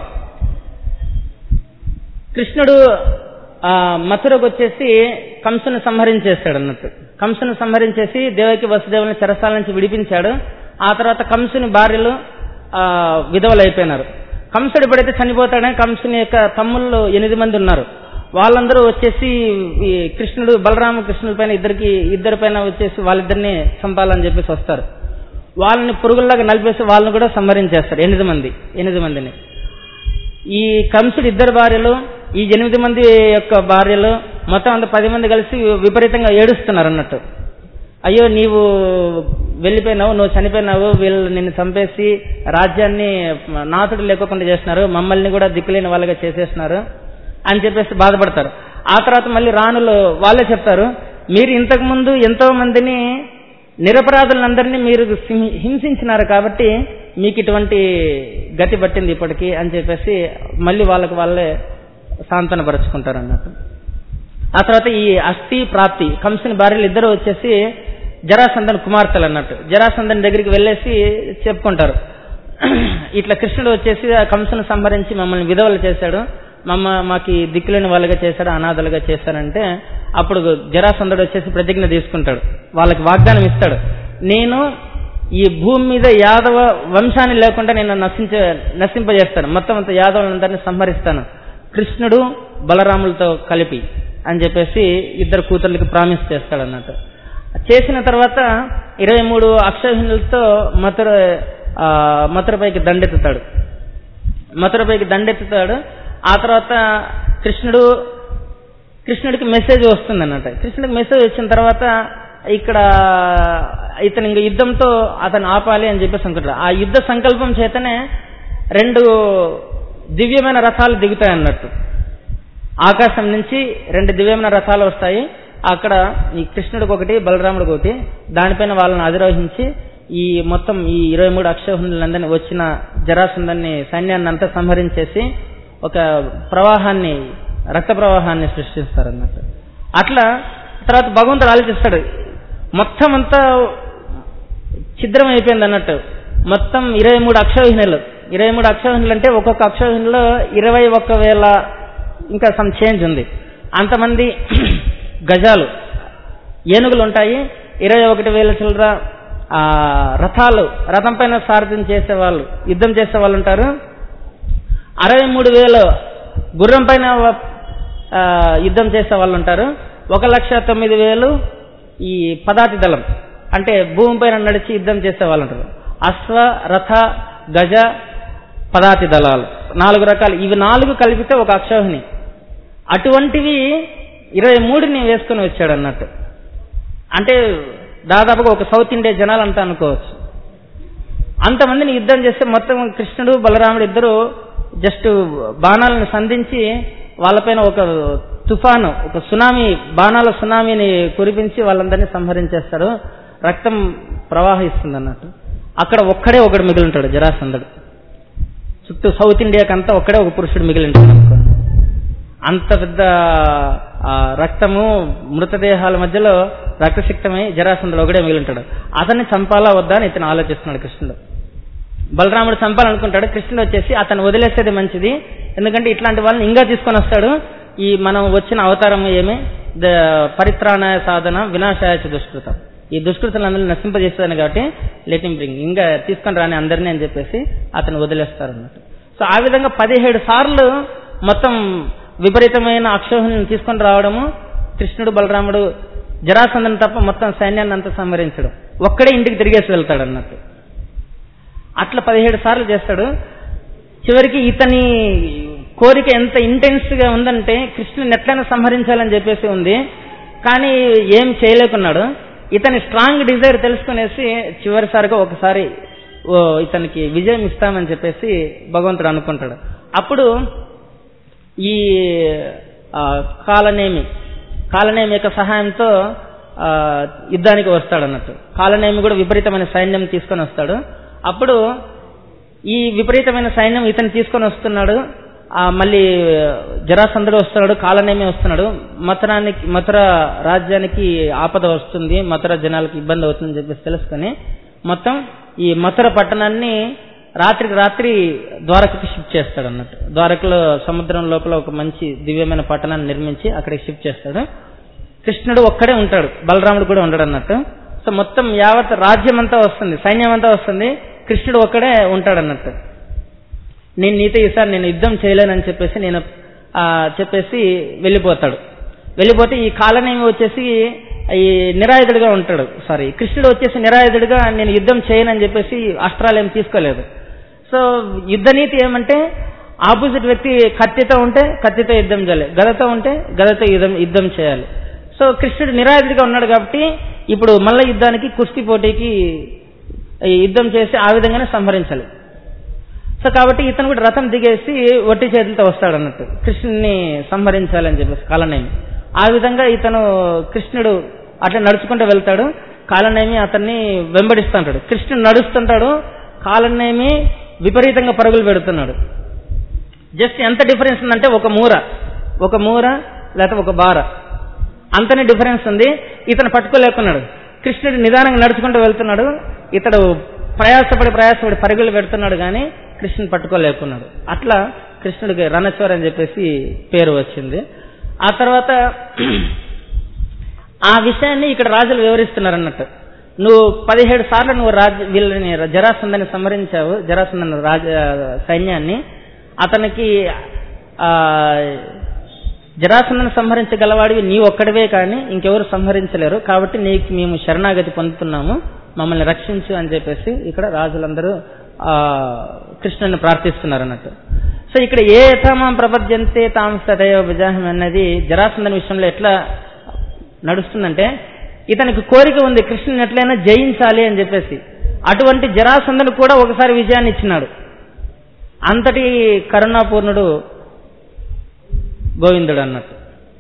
కృష్ణుడు ఆ, మథురకు వచ్చేసి కంసుని సంహరించేస్తాడు అన్నట్టు కంసుని సంహరించేసి దేవకి వసుదేవుని చెరసాల నుంచి విడిపించాడు ఆ తర్వాత కంసుని భార్యలు ఆ, విధవలు అయిపోయినారు కంసుడు ఎప్పుడైతే చనిపోతాడో కంసుని యొక్క తమ్ముళ్ళు ఎనిమిది మంది ఉన్నారు వాళ్ళందరూ వచ్చేసి ఈ కృష్ణుడు బలరామ కృష్ణుడి పైన ఇద్దరికి ఇద్దరి పైన వచ్చేసి వాళ్ళిద్దరిని చంపాలని చెప్పేసి వస్తారు వాళ్ళని పురుగుల్లాగా నలిపేసి వాళ్ళని కూడా సంహరించేస్తారు ఎనిమిది మంది ఎనిమిది మందిని ఈ కంసుడు ఇద్దరు భార్యలు ఈ ఎనిమిది మంది యొక్క భార్యలు మొత్తం అంత పది మంది కలిసి విపరీతంగా ఏడుస్తున్నారు అన్నట్టు అయ్యో నీవు వెళ్ళిపోయినావు నువ్వు చనిపోయినావు వీళ్ళు నిన్ను చంపేసి రాజ్యాన్ని నాతుడు లేకోకుండా చేస్తున్నారు మమ్మల్ని కూడా దిక్కులేని వాళ్ళగా చేసేస్తున్నారు అని చెప్పేసి బాధపడతారు ఆ తర్వాత మళ్ళీ రాణులు వాళ్ళే చెప్తారు మీరు ఇంతకు ముందు ఎంతో మందిని నిరపరాధులందరినీ మీరు హిం- హింసించినారు కాబట్టి మీకు ఇటువంటి గతి పట్టింది ఇప్పటికి అని చెప్పేసి మళ్ళీ వాళ్ళకి వాళ్ళే సాంతనపరుచుకుంటారు అన్నట్టు ఆ తర్వాత ఈ అస్థి ప్రాప్తి కంసుని భార్యలు ఇద్దరు వచ్చేసి జరాసందన్ కుమార్తెలు అన్నట్టు జరాసందన్ దగ్గరికి వెళ్ళేసి చెప్పుకుంటారు ఇట్లా కృష్ణుడు వచ్చేసి ఆ కంసును సంహరించి మమ్మల్ని విధవలు చేశాడు మమ్మ మాకి దిక్కులేని వాళ్ళగా చేశాడు అనాథలుగా చేశాడంటే అప్పుడు జరాసంధుడు వచ్చేసి ప్రతిజ్ఞ తీసుకుంటాడు వాళ్ళకి వాగ్దానం ఇస్తాడు నేను ఈ భూమి మీద యాదవ వంశాన్ని లేకుండా నేను నశించ నశింపజేస్తాను మొత్తం అంత యాదవులందరినీ సంహరిస్తాను కృష్ణుడు బలరాములతో కలిపి అని చెప్పేసి ఇద్దరు కూతుర్లకి ప్రామిస్ చేస్తాడు అన్నట్టు చేసిన తర్వాత ఇరవై మూడు అక్షరహినులతో మథుర ఆ, మథురపైకి దండెత్తుతాడు మథురపైకి దండెత్తుతాడు ఆ తర్వాత కృష్ణుడు కృష్ణుడికి మెసేజ్ వస్తుంది అన్నట్టు కృష్ణుడికి మెసేజ్ వచ్చిన తర్వాత ఇక్కడ ఇతను ఇంక యుద్ధంతో అతను ఆపాలి అని చెప్పేసి అనుకుంటాడు ఆ యుద్ధ సంకల్పం చేతనే రెండు దివ్యమైన రథాలు దిగుతాయి అన్నట్టు ఆకాశం నుంచి రెండు దివ్యమైన రథాలు వస్తాయి అక్కడ ఈ కృష్ణుడికి ఒకటి బలరాముడికి ఒకటి దానిపైన వాళ్ళని అధిరోహించి ఈ మొత్తం ఈ ఇరవై మూడు అక్షోహిణులందరినీ వచ్చిన జరాసందాన్ని సైన్యాన్ని అంతా సంహరించేసి ఒక ప్రవాహాన్ని రక్త ప్రవాహాన్ని సృష్టిస్తారు అన్నట్టు అట్లా తర్వాత భగవంతుడు ఆలోచిస్తాడు మొత్తం అంతా ఛిద్రం అయిపోయింది అన్నట్టు మొత్తం ఇరవై మూడు అక్షోహిణులు ఇరవై మూడు అక్షోహిణులు అంటే ఒక్కొక్క అక్షోహిణిలో ఇరవై ఒక్క వేల ఇంకా సమ్ చేంజ్ ఉంది అంతమంది గజాలు ఏనుగులు ఉంటాయి ఇరవై ఒకటి వేల చిల్లర ఆ, రథాలు రథం పైన సారథ్యం చేసేవాళ్ళు యుద్ధం చేసే వాళ్ళు ఉంటారు అరవై మూడు వేలు గుర్రం పైన ఆ, యుద్ధం చేసే వాళ్ళు ఉంటారు ఒక లక్ష తొమ్మిది వేలు ఈ పదాతి దళం అంటే భూమి పైన నడిచి యుద్ధం చేసే వాళ్ళు ఉంటారు అశ్వ రథ గజ పదాతి దళాలు నాలుగు రకాలు ఇవి నాలుగు కలిపితే ఒక అక్షోహిణి అటువంటివి ఇరవై మూడుని వేసుకుని వచ్చాడు అన్నట్టు అంటే దాదాపుగా ఒక సౌత్ ఇండియా జనాలంతా అనుకోవచ్చు అంతమందిని యుద్ధం చేస్తే మొత్తం కృష్ణుడు బలరాముడు ఇద్దరు జస్ట్ బాణాలను సంధించి వాళ్ళపైన ఒక తుఫాను ఒక సునామీ బాణాల సునామీని కురిపించి వాళ్ళందరినీ సంహరించేస్తారు రక్తం ప్రవాహిస్తుంది అన్నట్టు అక్కడ ఒక్కడే ఒకడు మిగిలి ఉంటాడు జరాసంధుడు చుట్టూ సౌత్ ఇండియాకంతా ఒక్కడే ఒక పురుషుడు మిగిలి ఉంటాడు అనుకో అంత పెద్ద ఆ, రక్తము మృతదేహాల మధ్యలో రక్తసిక్తమై జరాసంధుడు ఒకడే మిగిలి ఉంటాడు అతన్ని చంపాలా వద్దా అని ఇతను ఆలోచిస్తున్నాడు కృష్ణుడు బలరాముడు చంపాలనుకుంటాడు కృష్ణుడు వచ్చేసి అతను వదిలేసేది మంచిది ఎందుకంటే ఇట్లాంటి వాళ్ళని ఇంకా తీసుకొని వస్తాడు ఈ మనం వచ్చిన అవతారం ఏమి ద పరిత్రాణాయ సాధన వినాశాయ చ దుష్కృతం ఈ దుష్కృతులందరినీ నశింపజేస్తాను కాబట్టి లెట్ హిమ్ బ్రింగ్ ఇంకా తీసుకొని రాని అందరినీ అని చెప్పేసి అతను వదిలేస్తారు అన్నట్టు సో ఆ విధంగా పదిహేడు సార్లు మొత్తం విపరీతమైన అక్షోహిని తీసుకొని రావడము కృష్ణుడు బలరాముడు జరాసంధను తప్ప మొత్తం సైన్యాన్ని అంతా సంహరించడం ఒక్కడే ఇంటికి తిరిగేసి వెళ్తాడు అన్నట్టు అట్లా పదిహేడు సార్లు చేస్తాడు చివరికి ఇతని కోరిక ఎంత ఇంటెన్స్ గా ఉందంటే కృష్ణుని ఎట్లయినా సంహరించాలని చెప్పేసి ఉంది కానీ ఏం చేయలేకున్నాడు ఇతని స్ట్రాంగ్ డిజైర్ తెలుసుకునేసి చివరిసారిగా ఒకసారి ఓ ఇతనికి విజయం ఇస్తామని చెప్పేసి భగవంతుడు అనుకుంటాడు అప్పుడు ఈ ఆ, కాలనేమి కాలనేమి యొక్క సహాయంతో ఆ, యుద్ధానికి వస్తాడు అన్నట్టు కాలనేమి కూడా విపరీతమైన సైన్యం తీసుకొని వస్తాడు అప్పుడు ఈ విపరీతమైన సైన్యం ఇతను తీసుకొని వస్తున్నాడు ఆ మళ్ళీ జరాసంధుడు వస్తున్నాడు కాలనేమి వస్తున్నాడు మథురానికి మథుర రాజ్యానికి ఆపద వస్తుంది మథుర జనాలకి ఇబ్బంది అవుతుందని చెప్పేసి తెలుసుకొని మొత్తం ఈ మథుర పట్టణాన్ని రాత్రికి రాత్రి ద్వారకకి షిఫ్ట్ చేస్తాడు అన్నట్టు ద్వారకలో సముద్రం లోపల ఒక మంచి దివ్యమైన పట్టణాన్ని నిర్మించి అక్కడికి షిఫ్ట్ చేస్తాడు కృష్ణుడు ఒక్కడే ఉంటాడు బలరాముడు కూడా ఉండడు అన్నట్టు సో మొత్తం యావత్ రాజ్యం అంతా వస్తుంది సైన్యం అంతా వస్తుంది కృష్ణుడు ఒక్కడే ఉంటాడు అన్నట్టు నేను నీతో ఈసారి నేను యుద్ధం చేయలేనని చెప్పేసి నేను ఆ, చెప్పేసి వెళ్ళిపోతాడు వెళ్ళిపోతే ఈ కాలనేమి వచ్చేసి ఈ నిరాయుధుడిగా ఉంటాడు సారీ కృష్ణుడు వచ్చేసి నిరాయుధుడిగా నేను యుద్ధం చేయనని చెప్పేసి అస్త్రాలు ఏం తీసుకోలేదు సో యుద్ధ నీతి ఏమంటే ఆపోజిట్ వ్యక్తి కత్తితో ఉంటే కత్తితో యుద్ధం చేయాలి గదతో ఉంటే గదతో యుద్ధం యుద్ధం చేయాలి సో కృష్ణుడు నిరాయుధుడిగా ఉన్నాడు కాబట్టి ఇప్పుడు మల్ల యుద్ధానికి కుస్తీ పోటీకి ఈ యుద్ధం చేసి ఆ విధంగానే సంహరించాలి సో కాబట్టి ఇతను కూడా రథం దిగేసి ఒట్టి చేతులతో వస్తాడు అన్నట్టు కృష్ణుని సంహరించాలని చెప్పేసి కాలనేమి ఆ విధంగా ఇతను కృష్ణుడు అట్లా నడుచుకుంటూ వెళ్తాడు కాలనేమి అతన్ని వెంబడిస్తుంటాడు కృష్ణుడు నడుస్తుంటాడు కాలనేమి విపరీతంగా పరుగులు పెడుతున్నాడు జస్ట్ ఎంత డిఫరెన్స్ ఉందంటే ఒక మూర ఒక మూర లేకపోతే ఒక బార అంతనే డిఫరెన్స్ ఉంది ఇతను పట్టుకోలేకున్నాడు కృష్ణుడు నిదానంగా నడుచుకుంటూ వెళ్తున్నాడు ఇతడు ప్రయాసపడి ప్రయాసపడి పరుగులు పెడుతున్నాడు కానీ కృష్ణుని పట్టుకోలేకున్నాడు అట్లా కృష్ణుడికి రణచోర్ అని చెప్పేసి పేరు వచ్చింది ఆ తర్వాత ఆ విషయాన్ని ఇక్కడ రాజులు వివరిస్తున్నారు అన్నట్టు నువ్వు పదిహేడు సార్లు నువ్వు రాజ వీళ్ళని జరాసందని సంహరించావు జరాసందని రాజ సైన్యాన్ని అతనికి ఆ జరాసందని సంహరించగలవాడివి నీ ఒక్కడివే కానీ ఇంకెవరు సంహరించలేరు కాబట్టి నీకు మేము శరణాగతి పొందుతున్నాము మమ్మల్ని రక్షించు అని చెప్పేసి ఇక్కడ రాజులందరూ ఆ కృష్ణుని ప్రార్థిస్తున్నారు అన్నట్టు సో ఇక్కడ ఏ యథామాం ప్రపద్యంతే తాం సదైవ విజాహం అన్నది జరాసందని విషయంలో ఎట్లా నడుస్తుందంటే ఇతనికి కోరిక ఉంది కృష్ణుని ఎట్లయినా జయించాలి అని చెప్పేసి అటువంటి జరాసంధను కూడా ఒకసారి విజయాన్ని ఇచ్చినాడు అంతటి కరుణాపూర్ణుడు గోవిందుడు అన్నట్టు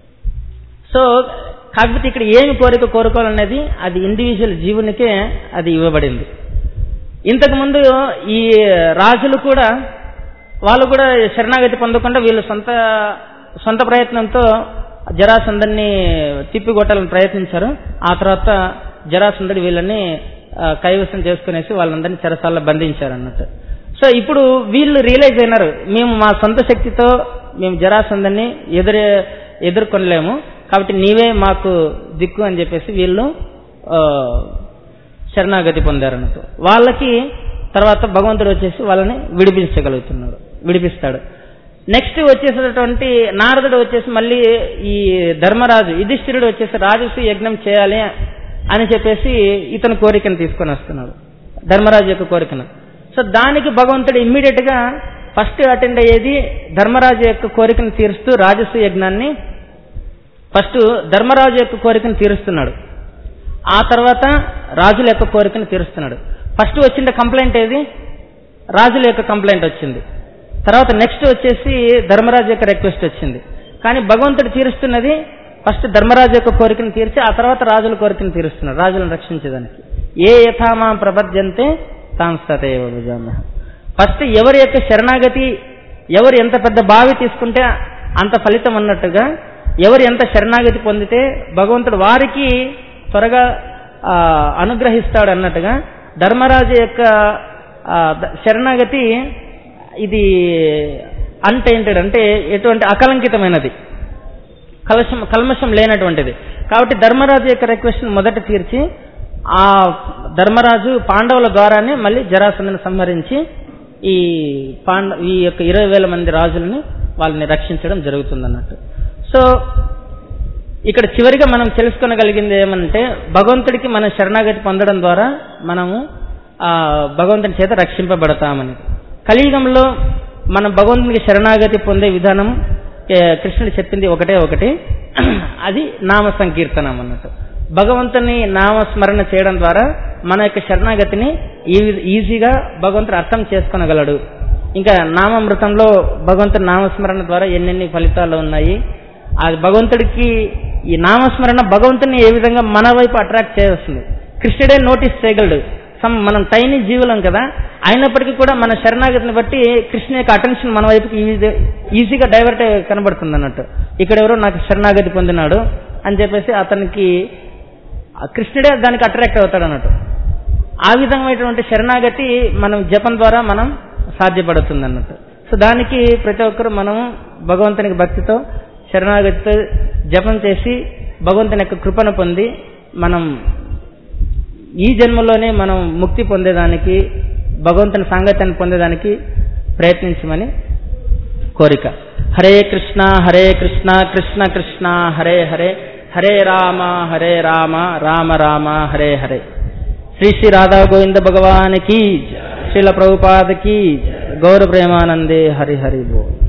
సో కాకపోతే ఇక్కడ ఏమి కోరిక కోరుకోవాలనేది అది ఇండివిజువల్ జీవునికే అది ఇవ్వబడింది ఇంతకుముందు ఈ రాజులు కూడా వాళ్ళు కూడా శరణాగతి పొందకుండా వీళ్ళు సొంత సొంత ప్రయత్నంతో జరాసందరిని తిప్పికొట్టాలని ప్రయత్నించారు ఆ తర్వాత జరాసందడి వీళ్ళని ఆ, కైవసం చేసుకునేసి వాళ్ళందరినీ చెరసాల్లో బంధించారు అన్నట్టు సో ఇప్పుడు వీళ్ళు రియలైజ్ అయినారు మేము మా సొంత శక్తితో మేము జరాసందని ఎదురే ఎదుర్కొనలేము కాబట్టి నీవే మాకు దిక్కు అని చెప్పేసి వీళ్ళు ఆ, శరణాగతి పొందారు అన్నట్టు వాళ్ళకి తర్వాత భగవంతుడు వచ్చేసి వాళ్ళని విడిపించగలుగుతున్నాడు విడిపిస్తాడు నెక్స్ట్ వచ్చేసేటటువంటి నారదుడు వచ్చేసి మళ్ళీ ఈ ధర్మరాజు యుధిష్ఠిరుడు వచ్చేసి రాజసు యజ్ఞం చేయాలి అని చెప్పేసి ఇతని కోరికను తీసుకొని వస్తున్నాడు ధర్మరాజు యొక్క కోరికను సో దానికి భగవంతుడు ఇమ్మీడియట్ గా ఫస్ట్ అటెండ్ అయ్యేది ధర్మరాజు యొక్క కోరికను తీరుస్తూ రాజసు యజ్ఞాన్ని ఫస్ట్ ధర్మరాజు యొక్క కోరికను తీరుస్తున్నాడు ఆ తర్వాత రాజుల యొక్క కోరికను తీరుస్తున్నాడు ఫస్ట్ వచ్చిన కంప్లైంట్ ఏది రాజుల యొక్క కంప్లైంట్ వచ్చింది తర్వాత నెక్స్ట్ వచ్చేసి ధర్మరాజు యొక్క రిక్వెస్ట్ వచ్చింది కానీ భగవంతుడు తీరుస్తున్నది ఫస్ట్ ధర్మరాజు యొక్క కోరికను తీర్చి ఆ తర్వాత రాజుల కోరికను తీరుస్తున్నాడు రాజులను రక్షించేదానికి ఏ యథామా ప్రపద్యంతే తాం సతేవ భుజామ్య ఫస్ట్ ఎవరి యొక్క శరణాగతి ఎవరు ఎంత పెద్ద బావి తీసుకుంటే అంత ఫలితం అన్నట్టుగా ఎవరు ఎంత శరణాగతి పొందితే భగవంతుడు వారికి త్వరగా ఆ, అనుగ్రహిస్తాడు అన్నట్టుగా ధర్మరాజు యొక్క ఆ, ద- శరణాగతి ఇది అన్టైంటెడ్ అంటే ఎటువంటి అకలంకితమైనది కలశం కల్మషం లేనటువంటిది కాబట్టి ధర్మరాజు యొక్క రిక్వెస్ట్ మొదట తీర్చి ఆ ధర్మరాజు పాండవుల ద్వారానే మళ్ళీ జరాసంధను సంహరించి ఈ పాండ ఈ యొక్క ఇరవై వేల మంది రాజులని వాళ్ళని రక్షించడం జరుగుతుంది అన్నట్టు సో ఇక్కడ చివరిగా మనం తెలుసుకొనగలిగింది ఏమంటే భగవంతుడికి మనం శరణాగతి పొందడం ద్వారా మనము ఆ భగవంతుని చేత రక్షింపబడతామని కలియుగంలో మనం భగవంతునికి శరణాగతి పొందే విధానం ఏ, కృష్ణుడు చెప్పింది ఒకటే ఒకటి అది నామ సంకీర్తనం అన్నట్టు భగవంతుని నామస్మరణ చేయడం ద్వారా మన యొక్క శరణాగతిని ఈ- ఈజీగా భగవంతుడు అర్థం చేసుకొనగలడు ఇంకా నామామృతంలో భగవంతుని నామస్మరణ ద్వారా ఎన్నెన్ని ఫలితాలు ఉన్నాయి అది భగవంతుడికి ఈ నామస్మరణ భగవంతుని ఏ విధంగా మన వైపు అట్రాక్ట్ చేస్తుంది కృష్ణుడే నోటీస్ చేయగలడు సమ్ మనం టైనీ జీవులం కదా అయినప్పటికీ కూడా మన శరణాగతిని బట్టి కృష్ణ యొక్క అటెన్షన్ మన వైపుకి ఈజీ- ఈజీగా డైవర్ట్ కనబడుతుంది అన్నట్టు ఇక్కడ ఎవరో నాకు శరణాగతి పొందినాడు అని చెప్పేసి అతనికి ఆ కృష్ణుడే దానికి అట్రాక్ట్ అవుతాడు అన్నట్టు ఆ విధమైనటువంటి శరణాగతి మనం జపం ద్వారా మనం సాధ్యపడుతుంది అన్నట్టు సో దానికి ప్రతి ఒక్కరు మనం భగవంతునికి భక్తితో శరణాగతితో జపం చేసి భగవంతుని యొక్క కృపను పొంది మనం ఈ జన్మలోనే మనం ముక్తి పొందేదానికి భగవంతుని సాంగత్యాన్ని పొందేదానికి ప్రయత్నించమని కోరిక హరే కృష్ణ హరే కృష్ణ కృష్ణ కృష్ణ హరే హరే హరే రామ హరే రామ రామ రామ హరే హరే శ్రీ శ్రీ రాధా గోవింద భగవానికి శ్రీల ప్రభుపాదకి గౌర ప్రేమానందే హరి హరి బోల్